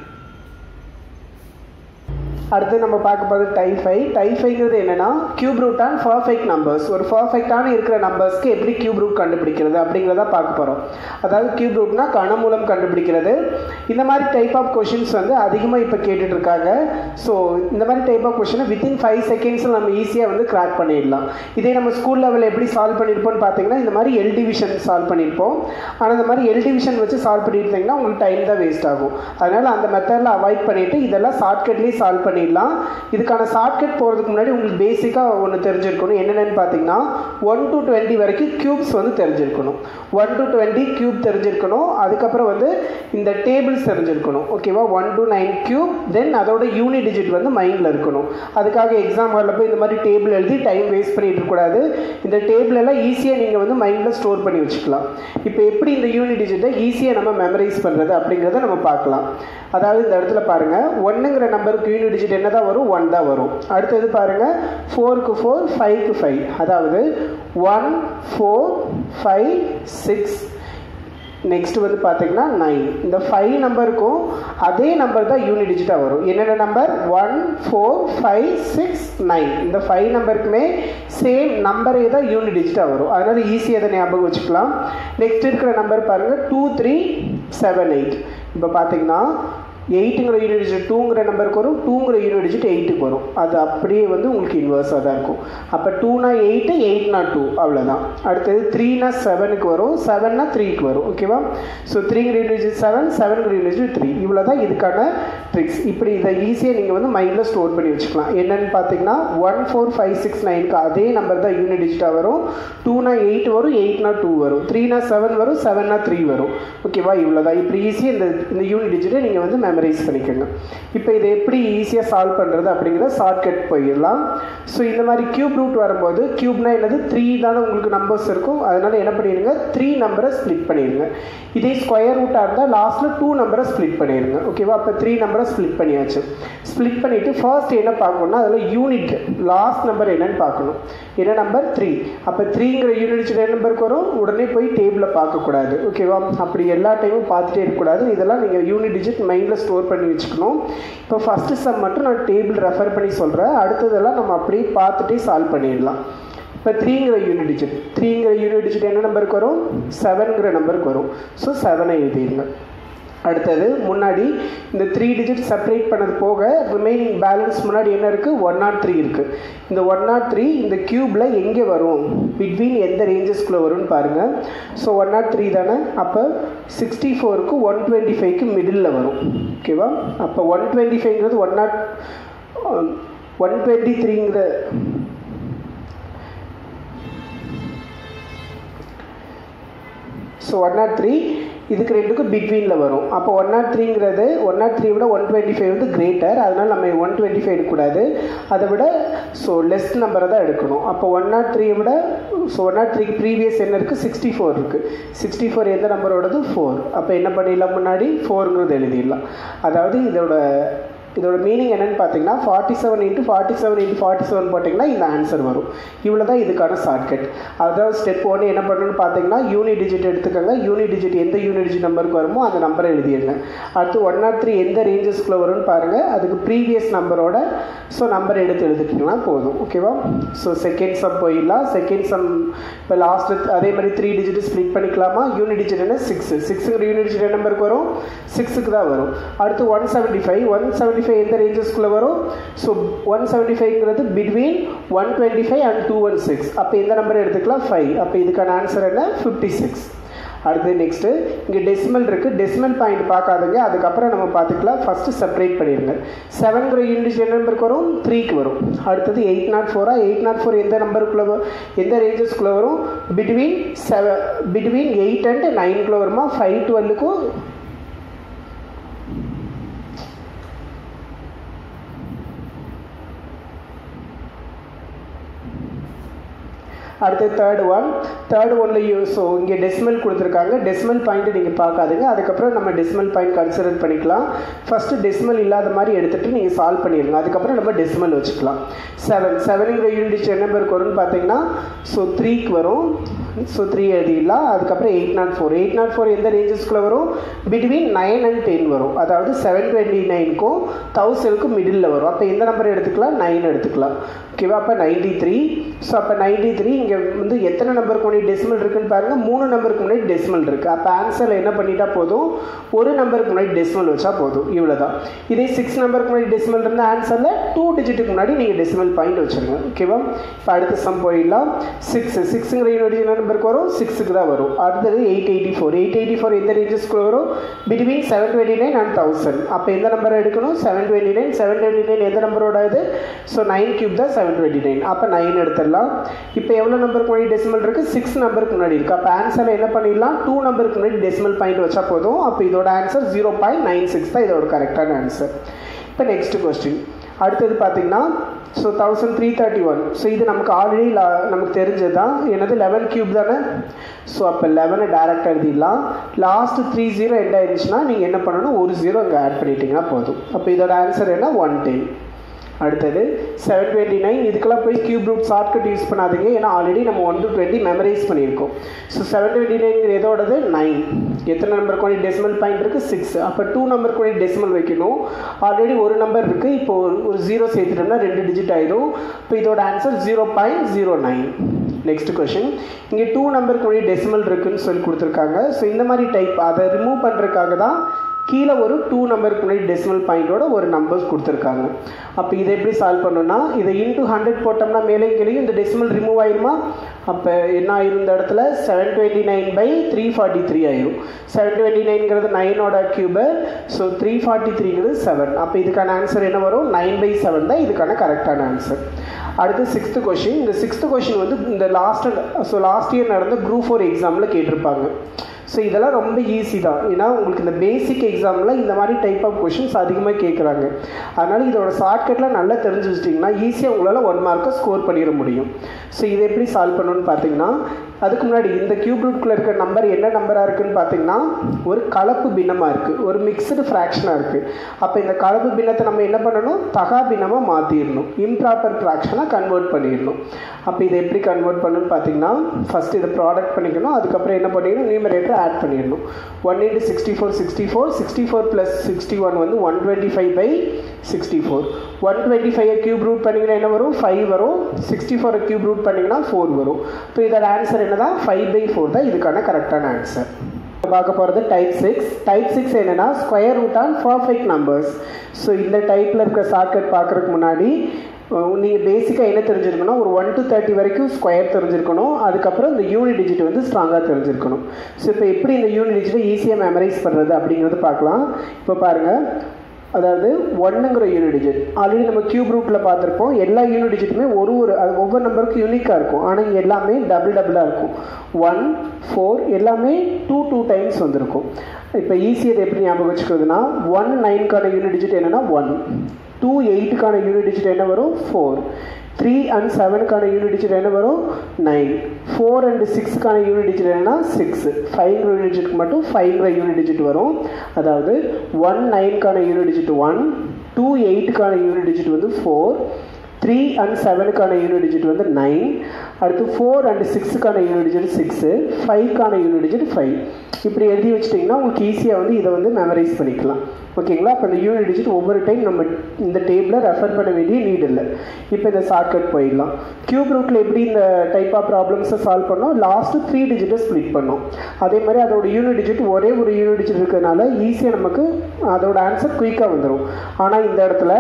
அடுத்து நம்ம பார்க்க போகிறது டைஃபை டைஃபைங்கிறது என்னன்னா cube root and perfect numbers ஒரு பர்ஃபெக்டான இருக்கிற நம்பர்ஸ்க்கு எப்படி கியூப் ரூட் கண்டுபிடிக்கிறது அப்படிங்கிறத பார்க்க போகிறோம் அதாவது கியூப் ரூட்னா கணமூலம் கண்டுபிடிக்கிறது இந்த மாதிரி டைப் ஆஃப் கொஷின்ஸ் வந்து அதிகமாக இப்போ கேட்டுட்டு இருக்காங்க ஸோ இந்த மாதிரி டைப் ஆஃப் கொஷினை வித்தின் ஃபைவ் செகண்ட்ஸில் நம்ம ஈஸியாக வந்து கிராக் பண்ணிடலாம் இதே நம்ம ஸ்கூல் லெவலில் எப்படி சால்வ் பண்ணியிருப்போம்னு பார்த்தீங்கன்னா இந்த மாதிரி எல் டிவிஷன் சால்வ் பண்ணியிருப்போம் ஆனால் இந்த மாதிரி எல் டிவிஷன் வச்சு சால்வ் பண்ணியிருந்தீங்கன்னா உங்களுக்கு டைம் தான் வேஸ்ட் ஆகும் அதனால் அந்த மெத்தடில் அவாய்ட் பண்ணிவிட்டு இதெல்லாம் ஷார்ட்கட்லேயே சால்வ் பண்ணி பண்ணிடலாம் இதுக்கான ஷார்ட்கட் போகிறதுக்கு முன்னாடி உங்களுக்கு பேசிக்காக ஒன்று தெரிஞ்சிருக்கணும் என்னென்னு பார்த்தீங்கன்னா ஒன் டு டுவெண்ட்டி வரைக்கும் க்யூப்ஸ் வந்து தெரிஞ்சிருக்கணும் ஒன் டு டுவெண்ட்டி க்யூப் தெரிஞ்சிருக்கணும் அதுக்கப்புறம் வந்து இந்த டேபிள்ஸ் தெரிஞ்சிருக்கணும் ஓகேவா one to nine cube then அதோட யூனி டிஜிட் வந்து மைண்டில் இருக்கணும் அதுக்காக எக்ஸாம் ஹாலில் போய் இந்த மாதிரி டேபிள் எழுதி டைம் வேஸ்ட் பண்ணிட்டு இருக்கக்கூடாது இந்த டேபிள் எல்லாம் ஈஸியாக நீங்கள் வந்து மைண்டில் ஸ்டோர் பண்ணி வச்சுக்கலாம் இப்போ எப்படி இந்த யூனி டிஜிட்டை ஈஸியாக நம்ம மெமரைஸ் பண்ணுறது அப்படிங்கிறத நம்ம பார்க்கலாம் அதாவது இந்த இடத்துல பாருங்கள் ஒன்றுங்கிற நம்பருக்கு யூனி டிஜிட் என்ன தான் வரும் ஒன் தான் வரும் அடுத்தது பாருங்கள் ஃபோருக்கு ஃபோர் ஃபைவ்க்கு ஃபைவ் அதாவது one four five six next வந்து பார்த்தீங்கன்னா நைன் இந்த ஃபைவ் நம்பருக்கும் அதே நம்பர் தான் யூனி டிஜிட்டாக வரும் என்னென்ன number one four five six nine இந்த ஃபைவ் நம்பருக்குமே சேம் நம்பரே தான் யூனி டிஜிட்டாக வரும் அதனால் ஈஸியாக அதை ஞாபகம் வச்சுக்கலாம் நெக்ஸ்ட் இருக்கிற நம்பர் பாருங்கள் டூ த்ரீ செவன் எயிட் இப்போ பார்த்தீங்கன்னா எயிட்டுங்கிற யூனிட் டிஜிட் டூங்கிற நம்பருக்கு வரும் டூங்கிற யூனிட் டிஜிட் எயிட்டுக்கு வரும் அது அப்படியே வந்து உங்களுக்கு இன்வர்ஸாக தான் இருக்கும் அப்போ டூனா எயிட்டு எயிட்னா டூ அவ்வளோதான் அடுத்தது த்ரீனா செவனுக்கு வரும் செவன்னா த்ரீக்கு வரும் ஓகேவா ஸோ த்ரீங்கிற யூனிட் டிஜிட் செவன் செவன்கிற யூனிட் டிஜிட் த்ரீ இவ்வளோ தான் இதுக்கான ட்ரிக்ஸ் இப்படி இதை ஈஸியாக நீங்கள் வந்து மைண்டில் ஸ்டோர் பண்ணி வச்சுக்கலாம் என்னென்னு பார்த்தீங்கன்னா ஒன் ஃபோர் ஃபைவ் சிக்ஸ் நைனுக்கு அதே நம்பர் தான் யூனிட் டிஜிட்டாக வரும் டூனா எயிட் வரும் எயிட்னா டூ வரும் த்ரீனா செவன் வரும் செவன்னா த்ரீ வரும் ஓகேவா இவ்வளோ தான் இப்படி ஈஸியாக இந்த இந்த யூனிட் டிஜிட்டை நீங்கள் வந்து மெமரி மெமரைஸ் பண்ணிக்கோங்க இப்போ இதை எப்படி ஈஸியாக சால்வ் பண்ணுறது அப்படிங்கிறத ஷார்ட்கட் போயிடலாம் ஸோ இந்த மாதிரி கியூப் ரூட் வரும்போது கியூப்னா என்னது த்ரீ தானே உங்களுக்கு நம்பர்ஸ் இருக்கும் அதனால என்ன பண்ணிடுங்க த்ரீ நம்பரை ஸ்ப்ளிட் பண்ணிடுங்க இதே ஸ்கொயர் ரூட்டாக இருந்தால் லாஸ்ட்டில் டூ நம்பரை ஸ்ப்ளிட் பண்ணிடுங்க ஓகேவா அப்போ த்ரீ நம்பரை ஸ்ப்ளிட் பண்ணியாச்சு ஸ்ப்ளிட் பண்ணிவிட்டு ஃபர்ஸ்ட் என்ன பார்க்கணும்னா அதில் யூனிட் லாஸ்ட் நம்பர் என்னன்னு பார்க்கணும் என்ன நம்பர் த்ரீ அப்போ த்ரீங்கிற யூனிட் என்ன நம்பருக்கு வரும் உடனே போய் டேபிளில் பார்க்கக்கூடாது ஓகேவா அப்படி எல்லா டைமும் பார்த்துட்டே இருக்கக்கூடாது இதெல்லாம் நீங்கள் யூனிட் டிஜிட் மைண்டில் ஸ்டோர் பண்ணி வச்சுக்கணும் இப்போ ஃபஸ்ட்டு சம் மட்டும் நான் டேபிள் ரெஃபர் பண்ணி சொல்கிறேன் அடுத்ததெல்லாம் நம்ம அப்படியே பார்த்துட்டே சால்வ் பண்ணிடலாம் இப்போ த்ரீங்கிற யூனிட் டிஜிட் த்ரீங்கிற யூனிட் டிஜிட் என்ன நம்பருக்கு வரும் செவனுங்கிற நம்பருக்கு வரும் ஸோ செவனை எழுதிடுங்க அடுத்தது முன்னாடி இந்த த்ரீ டிஜிட் செப்பரேட் பண்ணது போக ரிமைனிங் பேலன்ஸ் முன்னாடி என்ன இருக்குது ஒன் நாட் த்ரீ இருக்குது இந்த ஒன் நாட் த்ரீ இந்த க்யூப்பில் எங்கே வரும் பிட்வீன் எந்த ரேஞ்சஸ்குள்ளே வரும்னு பாருங்கள் ஸோ ஒன் நாட் த்ரீ தானே அப்போ சிக்ஸ்டி ஃபோருக்கு ஒன் டுவெண்ட்டி ஃபைவ்க்கு மிடில் வரும் ஓகேவா அப்போ ஒன் டுவெண்ட்டி ஃபைவ்ங்கிறது ஒன் நாட் ஒன் டுவெண்ட்டி த்ரீங்கிற ஸோ ஒன் நாட் த்ரீ இதுக்கு ரெண்டுக்கும் பிட்வீனில் வரும் அப்போ ஒன் நாட் த்ரீங்கிறது ஒன் நாட் த்ரீ விட ஒன் டுவெண்ட்டி ஃபைவ் வந்து கிரேட்டர் அதனால் நம்ம ஒன் டுவெண்ட்டி ஃபைவ் எடுக்கக்கூடாது அதை விட ஸோ லெஸ் நம்பரை தான் எடுக்கணும் அப்போ ஒன் நாட் த்ரீயை விட ஸோ ஒன் நாட் த்ரீக்கு ப்ரீவியஸ் என்ன இருக்குது சிக்ஸ்டி ஃபோர் இருக்குது சிக்ஸ்டி ஃபோர் எந்த நம்பரோடது ஃபோர் அப்போ என்ன பண்ணிடலாம் முன்னாடி ஃபோருங்கிறது எழுதிடலாம் அதாவது இதோட இதோட மீனிங் என்னன்னு பார்த்தீங்கன்னா forty seven into forty seven into forty seven போட்டிங்கன்னா இந்த ஆன்சர் வரும் இவ்வளோ தான் இதுக்கான ஷார்ட்கட் அதாவது ஸ்டெப் ஒன்று என்ன பண்ணணும்னு பார்த்தீங்கன்னா யூனிட் டிஜிட் எடுத்துக்கோங்க யூனிட் டிஜிட் எந்த யூனிட் டிஜிட் நம்பருக்கு வருமோ அந்த நம்பரை எழுதிடுங்க அடுத்து ஒன் நாட் த்ரீ எந்த ரேஞ்சஸ்க்குள்ளே வரும்னு பாருங்கள் அதுக்கு ப்ரீவியஸ் நம்பரோட ஸோ நம்பர் எடுத்து எழுதிட்டிங்கன்னா போதும் ஓகேவா ஸோ செகண்ட் சம் போயிடலாம் செகண்ட் சம் இப்போ லாஸ்ட் அதே மாதிரி த்ரீ டிஜிட் ஸ்ப்ளிட் பண்ணிக்கலாமா யூனிட் டிஜிட் என்ன சிக்ஸ் சிக்ஸுங்கிற யூனிட் டிஜிட் நம்பருக்கு வரும் சிக்ஸுக்கு தான் வரும் அடுத்து one seventy five one seventy five எந்த ரேஞ்சஸ்க்குள்ளே வரும் ஸோ ஒன் செவன்ட்டி ஃபைவ்ங்கிறது between one twenty five and two one six அப்போ எந்த நம்பர் எடுத்துக்கலாம் ஃபைவ் அப்போ இதுக்கான ஆன்சர் என்ன ஃபிஃப்டி சிக்ஸ் அடுத்து நெக்ஸ்ட்டு இங்கே டெசிமல் இருக்குது டெசிமல் பாயிண்ட் பார்க்காதுங்க அதுக்கப்புறம் நம்ம பார்த்துக்கலாம் ஃபஸ்ட்டு செப்பரேட் பண்ணிடுங்க செவன்கிற யூனிட் என்ன நம்பருக்கு வரும் த்ரீக்கு வரும் அடுத்தது எயிட் நாட் ஃபோரா எயிட் நாட் ஃபோர் எந்த நம்பருக்குள்ளே எந்த ரேஞ்சஸ்க்குள்ளே வரும் between seven between eight and நைன்குள்ளே வருமா ஃபைவ் டுவெல்லுக்கும் அடுத்து தேர்ட் ஒன் தேர்ட் ஒன்ல யூ ஸோ இங்கே டெசிமல் கொடுத்துருக்காங்க டெசிமல் பாயிண்ட் நீங்கள் பார்க்காதுங்க அதுக்கப்புறம் நம்ம டெசிமல் பாயிண்ட் கன்சிடர் பண்ணிக்கலாம் ஃபஸ்ட்டு டெசிமல் இல்லாத மாதிரி எடுத்துகிட்டு நீங்கள் சால்வ் பண்ணிடுங்க அதுக்கப்புறம் நம்ம டெசிமல் வச்சுக்கலாம் செவன் செவனுங்கிற யூனிட் என்ன பேருக்கு வரும்னு பார்த்தீங்கன்னா ஸோ த்ரீக்கு வரும் ஸோ த்ரீ எழுதிடலாம் அதுக்கப்புறம் eight nought four eight nought four எந்த ரேஞ்சஸ்க்குள்ளே வரும் பிட்வீன் நைன் அண்ட் டென் வரும் அதாவது செவன் டுவெண்ட்டி நைனுக்கும் தௌசண்ட்க்கும் மிடில் வரும் அப்போ எந்த நம்பர் எடுத்துக்கலாம் நைன் எடுத்துக்கலாம் ஓகேவா அப்போ நைன்டி த்ரீ ஸோ அப்போ நைன்டி த்ரீ இங்கே வந்து எத்தனை நம்பருக்கு முன்னாடி டெசிமல் இருக்குன்னு பாருங்கள் மூணு நம்பருக்கு முன்னாடி டெசிமல் இருக்குது அப்போ ஆன்சரில் என்ன பண்ணிட்டா போதும் ஒரு நம்பருக்கு முன்னாடி டெசிமல் வச்சா போதும் இவ்வளோ தான் இதே சிக்ஸ் நம்பருக்கு முன்னாடி டெசிமல் இருந்தால் ஆன்சரில் டூ டிஜிட்டுக்கு முன்னாடி நீங்கள் டெசிமல் பாயிண்ட் வச்சுருங்க ஓகேவா இப்போ அடுத்த சம் போயிடலாம் சிக்ஸ் சிக்ஸுங்கிற யூனிட் என்ன நம்பருக்கு வரும் சிக்ஸுக்கு தான் வரும் அடுத்தது eight eighty four eight eighty four எந்த ரேஞ்சஸ்க்குள்ள வரும் between seven twenty nine and thousand அப்போ எந்த நம்பர் எடுக்கணும் seven twenty nine seven twenty nine எந்த நம்பரோட இது ஸோ நைன் கியூப் தான் செவன் டுவெண்ட்டி நைன் அப்போ நைன் எடுத்துடலாம் இப்போ எவ்வளோ நம்பருக்கு முன்னாடி டெசிமல் இருக்குது சிக்ஸ் நம்பருக்கு முன்னாடி இருக்குது அப்போ ஆன்சரில் என்ன பண்ணிடலாம் டூ நம்பருக்கு முன்னாடி டெசிமல் பாயிண்ட் வச்சா போதும் அப்போ இதோட answer zero point nine six தான் இதோட கரெக்டான ஆன்சர் இப்போ நெக்ஸ்ட் கொஸ்டின் அடுத்தது பார்த்தீங்கன்னா so thousand three thirty one so இது நமக்கு ஆல்ரெடி நமக்கு தெரிஞ்சது தான் என்னது லெவன் கியூப் தானே ஸோ அப்போ லெவனை டேரெக்டாக எழுதிடலாம் லாஸ்ட் த்ரீ ஜீரோ எண்ட் ஆயிடுச்சுன்னா நீங்கள் என்ன பண்ணணும் ஒரு ஜீரோ இங்கே ஆட் பண்ணிட்டீங்கன்னா போதும் அப்போ இதோட ஆன்சர் என்ன ஒன் டென் அடுத்தது செவன் டுவெண்ட்டி நைன் இதுக்கெல்லாம் போய் கியூப் ரூட் ஷார்ட்கட் யூஸ் பண்ணாதீங்க ஏன்னா ஆல்ரெடி நம்ம ஒன் டு டுவெண்ட்டி மெமரைஸ் பண்ணியிருக்கோம் ஸோ செவன் டுவெண்ட்டி நைன் எதோடது நைன் எத்தனை நம்பருக்கு வேண்டிய டெசிமல் பாயிண்ட் இருக்குது சிக்ஸ் அப்போ டூ நம்பருக்கு வேண்டிய டெசிமல் வைக்கணும் ஆல்ரெடி ஒரு நம்பர் இருக்குது இப்போ ஒரு ஜீரோ சேர்த்துட்டோம்னா ரெண்டு டிஜிட் ஆயிடும் இப்போ இதோட answer zero point zero nine next question இங்கே டூ நம்பருக்கு வேண்டிய டெசிமல் இருக்குன்னு சொல்லி கொடுத்துருக்காங்க ஸோ இந்த மாதிரி டைப் அதை ரிமூவ் பண்ணுறதுக்காக தான் கீழே ஒரு டூ நம்பருக்கு முன்னாடி டெசிமல் பாயிண்டோட ஒரு நம்பர்ஸ் கொடுத்துருக்காங்க அப்போ இதை எப்படி சால்வ் பண்ணணும்னா இதை இன்டூ ஹண்ட்ரட் போட்டோம்னா மேலே கீழே இந்த டெசிமல் ரிமூவ் ஆயிருமா அப்போ என்ன ஆயிரும் இந்த இடத்துல seven twenty nine by three forty three ஆயிரும் செவன் டுவெண்ட்டி நைன்ங்கிறது நைனோட கியூபு ஸோ த்ரீ ஃபார்ட்டி த்ரீங்கிறது செவன் அப்போ இதுக்கான ஆன்சர் என்ன வரும் நைன் பை செவன் தான் இதுக்கான கரெக்டான ஆன்சர் அடுத்து சிக்ஸ்த்து கொஷின் இந்த சிக்ஸ்த்து கொஷின் வந்து இந்த லாஸ்ட் ஸோ லாஸ்ட் இயர் நடந்த குரூப் ஃபோர் எக்ஸாமில் கேட்டிருப்பாங்க ஸோ இதெல்லாம் ரொம்ப ஈஸி தான் ஏன்னா உங்களுக்கு இந்த பேசிக் எக்ஸாமில் இந்த மாதிரி டைப் ஆஃப் கொஷின்ஸ் அதிகமாக கேட்குறாங்க அதனால் இதோட ஷார்ட்கட்லாம் நல்லா தெரிஞ்சு வச்சிட்டிங்கன்னா ஈஸியாக உங்களால் ஒன் மார்க்கை ஸ்கோர் பண்ணிட முடியும் ஸோ இதை எப்படி சால்வ் பண்ணணும்னு பார்த்தீங்கன்னா அதுக்கு முன்னாடி இந்த கியூப் ரூட்குள்ளே இருக்கிற நம்பர் என்ன நம்பராக இருக்குன்னு பார்த்தீங்கன்னா ஒரு கலப்பு பின்னமாக இருக்குது ஒரு மிக்சடு ஃப்ராக்ஷனாக இருக்குது அப்போ இந்த கலப்பு பின்னத்தை நம்ம என்ன பண்ணணும் தகா பின்னமாக மாற்றிடணும் இம்ப்ராப்பர் ஃப்ராக்ஷனாக கன்வெர்ட் பண்ணிடணும் அப்போ இதை எப்படி கன்வெர்ட் பண்ணணும்னு பார்த்தீங்கன்னா ஃபஸ்ட் இதை ப்ராடக்ட் பண்ணிக்கணும் அதுக்கப்புறம் என்ன பண்ணிக்கணும் நியூமரேட்டர் ஆட் பண்ணிடணும் one into sixty four sixty four sixty four plus sixty one வந்து one twenty five by sixty four one twenty five cube root பண்ணிங்கன்னா என்ன வரும் ஃபைவ் வரும் சிக்ஸ்டி ஃபோர் கியூப் ரூட் பண்ணிங்கன்னா ஃபோர் வரும் இப்போ இதோட ஆன்சர் என்ன தான் ஃபைவ் பை ஃபோர் தான் இதுக்கான கரெக்டான ஆன்சர் பார்க்க போகிறது டைப் சிக்ஸ் டைப் சிக்ஸ் என்னென்னா square root on perfect numbers so இந்த டைப்பில் இருக்கிற ஷார்ட்கட் பார்க்குறதுக்கு முன்னாடி நீங்கள் பேசிக்காக என்ன தெரிஞ்சிருக்கணும் ஒரு ஒன் டு தேர்ட்டி வரைக்கும் ஸ்கொயர் தெரிஞ்சிருக்கணும் அதுக்கப்புறம் இந்த யூனிட் டிஜிட் வந்து ஸ்ட்ராங்காக தெரிஞ்சிருக்கணும் ஸோ இப்போ எப்படி இந்த யூனிட் டிஜிட்டை ஈஸியாக மெமரைஸ் பண்ணுறது அப்படிங்கிறது பார்க்கலாம் இப்போ பாருங்கள் அதாவது ஒன்னுங்கிற யூனிட் டிஜிட் ஆல்ரெடி நம்ம கியூப் ரூட்டில் பார்த்துருப்போம் எல்லா யூனிட் டிஜிட்டுமே ஒரு ஒரு அது ஒவ்வொரு நம்பருக்கும் யூனிக்காக இருக்கும் ஆனால் இங்கே எல்லாமே டபுள் டபுளாக இருக்கும் ஒன் ஃபோர் எல்லாமே டூ டூ டைம்ஸ் வந்திருக்கும் இப்போ ஈஸியாக எப்படி ஞாபகம் வச்சுக்கிறதுனா ஒன் நைனுக்கான யூனிட் டிஜிட் என்னென்னா ஒன் டூ எயிட்டுக்கான யூனிட் டிஜிட் என்ன வரும் ஃபோர் த்ரீ அண்ட் செவனுக்கான யூனிட் டிஜிட் என்ன வரும் நைன் ஃபோர் அண்ட் சிக்ஸுக்கான யூனிட் டிஜிட் என்னன்னா சிக்ஸ் ஃபைவ் யூனிட் டிஜிட்க்கு மட்டும் ஃபைவ்ங்கிற யூனிட் டிஜிட் வரும் அதாவது ஒன் நைனுக்கான யூனிட் டிஜிட் ஒன் டூ எயிட்டுக்கான யூனிட் டிஜிட் வந்து ஃபோர் த்ரீ அண்ட் செவனுக்கான யூனிட் டிஜிட் வந்து நைன் அடுத்து ஃபோர் அண்ட் சிக்ஸுக்கான யூனிட் டிஜிட் சிக்ஸு ஃபைவ்க்கான யூனிட் டிஜிட் ஃபைவ் இப்படி எழுதி வச்சிட்டிங்கன்னா உங்களுக்கு ஈஸியாக வந்து இதை வந்து மெமரைஸ் பண்ணிக்கலாம் ஓகேங்களா அப்போ இந்த யூனிட் டிஜிட் ஒவ்வொரு டைம் நம்ம இந்த டேபிளை ரெஃபர் பண்ண வேண்டிய நீட் இல்லை இப்போ இந்த ஷார்ட்கட் போயிடலாம் கியூப் ரூட்டில் எப்படி இந்த டைப் ஆஃப் ப்ராப்ளம்ஸை சால்வ் பண்ணோம் லாஸ்ட்டு த்ரீ டிஜிட்டை ஸ்ப்ளிட் பண்ணோம் அதே மாதிரி அதோட யூனிட் டிஜிட் ஒரே ஒரு யூனிட் டிஜிட் இருக்கிறதுனால ஈஸியாக நமக்கு அதோட ஆன்சர் குயிக்காக வந்துடும் ஆனால் இந்த இடத்துல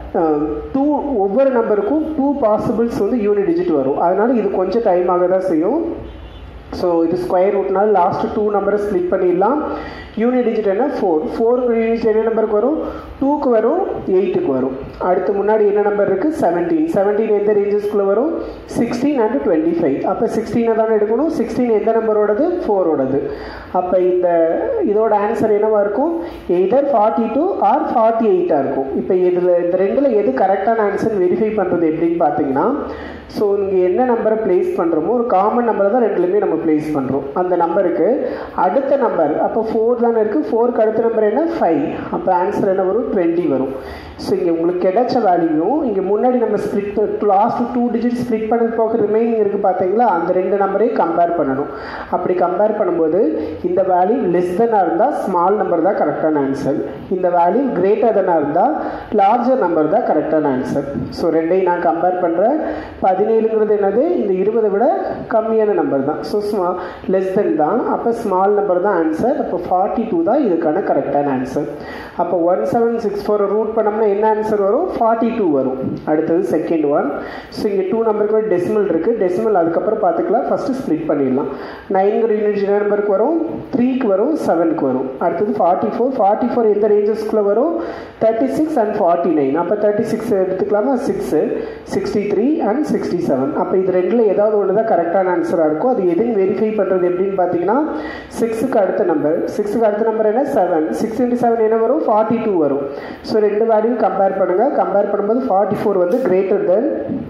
டூ ஒவ்வொரு நம்பருக்கும் டூ பாசிபிள்ஸ் வந்து யூனிட் டிஜிட் வரும் அதனால் இது கொஞ்சம் டைம் ஆக தான் செய்யும் ஸோ இது ஸ்கொயர் ரூட்னால லாஸ்ட் டூ நம்பரை ஸ்ப்ளிட் பண்ணிடலாம் யூனிட் டிஜிட் என்ன ஃபோர் ஃபோருக்கு யூனிட் என்ன நம்பருக்கு வரும் டூக்கு வரும் எயிட்டுக்கு வரும் அடுத்து முன்னாடி என்ன நம்பர் இருக்குது செவன்டீன் செவன்டீன் எந்த ரேஞ்சஸ்க்குள்ளே வரும் சிக்ஸ்டீன் அண்ட் டுவெண்ட்டி ஃபைவ் அப்போ சிக்ஸ்டீனை தானே எடுக்கணும் சிக்ஸ்டீன் எந்த நம்பரோடது ஃபோரோடது அப்போ இந்த இதோட ஆன்சர் என்னவா இருக்கும் either forty two or forty எயிட்டாக இருக்கும் இப்போ இதில் இந்த ரெண்டில் எது கரெக்டான ஆன்சர் வெரிஃபை பண்ணுறது எப்படின்னு பார்த்தீங்கன்னா ஸோ இங்கே என்ன நம்பரை ப்ளேஸ் பண்ணுறோமோ ஒரு காமன் நம்பரை தான் ரெண்டுலேயுமே நம்ம ப்ளேஸ் பண்ணுறோம் அந்த நம்பருக்கு அடுத்த நம்பர் அப்போ ஃபோர் தானே இருக்குது ஃபோருக்கு அடுத்த நம்பர் என்ன ஃபைவ் அப்போ ஆன்சர் என்ன வரும் டுவெண்ட்டி வரும் ஸோ இங்கே உங்களுக்கு கிடைச்ச வேல்யூ இங்கே முன்னாடி நம்ம split last two digit split பண்ணது போக ரிமைனிங் இருக்குது பார்த்தீங்களா அந்த ரெண்டு நம்பரையும் கம்பேர் பண்ணணும் அப்படி கம்பேர் பண்ணும்போது இந்த வேல்யூ லெஸ் தென்னாக இருந்தால் ஸ்மால் நம்பர் தான் கரெக்டான ஆன்சர் இந்த வேல்யூ கிரேட்டர் தென்னாக இருந்தால் லார்ஜர் நம்பர் தான் கரெக்டான ஆன்சர் ஸோ ரெண்டையும் நான் கம்பேர் பண்ணுறேன் பதினேழுங்கிறது என்னது இந்த இருபதை விட கம்மியான நம்பர் தான் ஸோ ஸ்மா லெஸ் தென் தான் அப்போ ஸ்மால் நம்பர் தான் ஆன்சர் அப்போ ஃபார்ட்டி டூ தான் இதுக்கான கரெக்டான ஆன்சர் அப்போ one seven six four root பண்ணோம்னா என்ன ஆன்சர் வரும் ஃபார்ட்டி டூ வரும் அடுத்தது செகண்ட் ஒன் ஸோ இங்கே டூ நம்பருக்கு டெசிமல் இருக்குது டெசிமல் அதுக்கப்புறம் பார்த்துக்கலாம் ஃபஸ்ட்டு ஸ்ப்ளிட் பண்ணிடலாம் நைன்கிற யூனிட் என்ன நம்பருக்கு வரும் த்ரீக்கு வரும் செவனுக்கு வரும் அடுத்தது ஃபார்ட்டி ஃபோர் ஃபார்ட்டி ஃபோர் எந்த ரேஞ்சஸ்க்குள்ளே வரும் thirty six and forty nine அப்போ தேர்ட்டி சிக்ஸ் எடுத்துக்கலாமா six sixty three and sixty seven அப்போ இது ரெண்டில் ஏதாவது ஒன்று தான் கரெக்டான ஆன்சராக இருக்கும் அது எதுன்னு வெரிஃபை பண்ணுறது எப்படின்னு பார்த்தீங்கன்னா சிக்ஸுக்கு அடுத்த நம்பர் சிக்ஸுக்கு அடுத்த நம்பர் என்ன செவன் சிக்ஸ் இன்ட்டு செவன் என்ன வரும் ஃபார்ட்டி டூ வரும் ஸோ ரெண்டு வேல்யூ கம்பேர் பண்ணுங்கள் கம்பேர் பண்ணும்போது ஃபார்ட்டி ஃபோர் வந்து greater than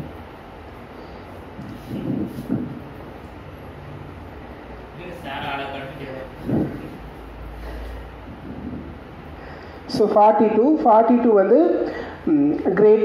so forty two forty two வந்து கிரேட்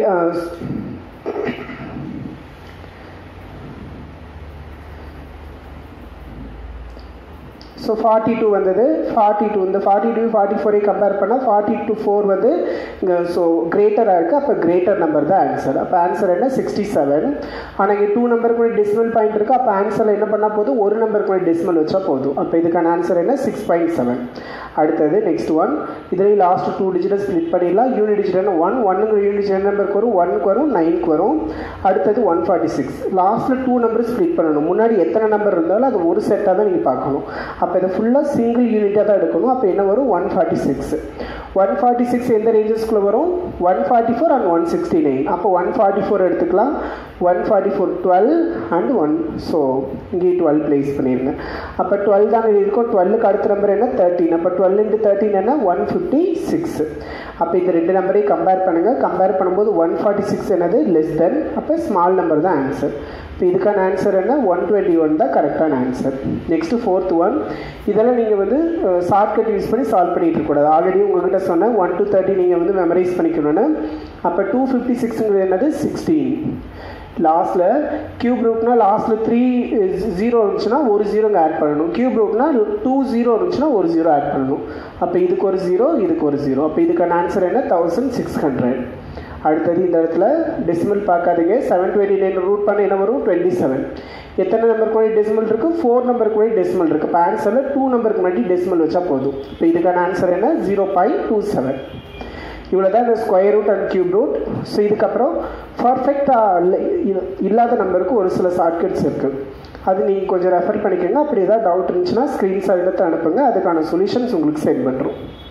ஸோ ஃபார்ட்டி டூ வந்தது ஃபார்ட்டி டூ இந்த ஃபார்ட்டி டூ ஃபார்ட்டி ஃபோரை கம்பேர் பண்ணால் ஃபார்ட்டி டூ ஃபோர் வந்து ஸோ கிரேட்டராக இருக்குது அப்போ கிரேட்டர் நம்பர் தான் ஆன்சர் அப்போ ஆன்சர் என்ன சிக்ஸ்டி செவன் ஆனால் இங்கே டூ நம்பருக்கு கூட டெசிமல் பாயிண்ட் இருக்குது அப்போ ஆன்சரில் என்ன பண்ணால் போதும் ஒரு நம்பருக்கு கூட டெசிமல் வச்சா போதும் அப்போ இதுக்கான ஆன்சர் என்ன சிக்ஸ் பாயிண்ட் செவன் அடுத்தது நெக்ஸ்ட் ஒன் இதுலேயும் லாஸ்ட் டூ டிஜிட்டை ஸ்ப்ளிட் பண்ணிடலாம் யூனிட் டிஜிட் என்ன ஒன் ஒன்னுங்கிற யூனிட் டிஜிட் என்ன நம்பருக்கு வரும் ஒன்க்கு வரும் நைனுக்கு வரும் அடுத்தது ஒன் ஃபார்ட்டி சிக்ஸ் லாஸ்ட்டில் டூ நம்பர் ஸ்ப்ளிட் பண்ணணும் முன்னாடி எத்தனை நம்பர் இருந்தாலும் அது ஒரு செட்டாக தான் நீங்கள் பார்க்கணும் அப்போ அப்போ இதை ஃபுல்லாக சிங்கிள் யூனிட்டாக தான் எடுக்கணும் அப்போ என்ன வரும் one forty six one forty six எந்த ரேஞ்சஸ்க்குள்ளே வரும் one forty four and one sixty nine அப்போ ஒன் ஃபார்ட்டி ஃபோர் எடுத்துக்கலாம் one forty four twelve and one so இங்கே டுவெல் ப்ளேஸ் பண்ணிடுங்க அப்போ டுவெல் தானே இருக்கும் டுவெல்லுக்கு அடுத்த நம்பர் என்ன தேர்ட்டின் அப்போ டுவெல் இன்ட்டு தேர்ட்டின் என்ன ஒன் ஃபிஃப்டி சிக்ஸ் அப்போ இந்த ரெண்டு நம்பரையும் கம்பேர் பண்ணுங்கள் கம்பேர் பண்ணும்போது ஒன் ஃபார்ட்டி சிக்ஸ் என்னது லெஸ் தென் அப்போ ஸ்மால் நம்பர் தான் ஆன்சர் இப்போ இதுக்கான ஆன்சர் என்ன ஒன் டுவெண்ட்டி ஒன் தான் கரெக்டான ஆன்சர் நெக்ஸ்ட்டு ஃபோர்த் ஒன் இதெல்லாம் நீங்கள் வந்து ஷார்ட்கட் யூஸ் பண்ணி சால்வ் பண்ணிட்டு இருக்கக்கூடாது ஆல்ரெடி உங்ககிட்ட சொன்னேன் ஒன் டு தேர்ட்டி நீங்கள் வந்து மெமரைஸ் பண்ணிக்கணும்னு அப்போ டூ ஃபிஃப்டி சிக்ஸுங்கிறது என்னது சிக்ஸ்டீன் லாஸ்ட்டில் கியூப் ரூட்னா லாஸ்ட்டில் த்ரீ ஜீரோ இருந்துச்சுன்னா ஒரு ஜீரோங்க ஆட் பண்ணணும் கியூப் ரூட்னா டூ ஜீரோ இருந்துச்சுன்னா ஒரு ஜீரோ ஆட் பண்ணணும் அப்போ இதுக்கு ஒரு ஜீரோ இதுக்கு ஒரு ஜீரோ அப்போ இதுக்கான ஆன்சர் என்ன தௌசண்ட் சிக்ஸ் ஹண்ட்ரட் அடுத்தது இந்த இடத்துல டெசிமல் பார்க்காதீங்க செவன் டுவெண்ட்டி நைன் ரூட் பண்ண என்ன வரும் டுவெண்ட்டி செவன் எத்தனை நம்பருக்கு முன்னாடி டெசிமல் இருக்குது ஃபோர் நம்பருக்கு முன்னாடி டெசிமல் இருக்குது இப்போ ஆன்சரில் டூ நம்பருக்கு முன்னாடி டெசிமல் வச்சா போதும் இப்போ இதுக்கான ஆன்சர் என்ன ஜீரோ பாயிண்ட் டூ செவன் இவ்வளோ தான் இந்த square root and cube root so இதுக்கப்புறம் பர்ஃபெக்டாக இல்லாத நம்பருக்கு ஒரு சில ஷார்ட்கட்ஸ் இருக்குது அது நீங்கள் கொஞ்சம் ரெஃபர் பண்ணிக்கோங்க அப்படி ஏதாவது டவுட் இருந்துச்சுன்னா ஸ்க்ரீன்ஷாட் எடுத்து அனுப்புங்க அதுக்கான சொல்யூஷன்ஸ் உங்களுக்கு சென்ட் பண்ணுறோம்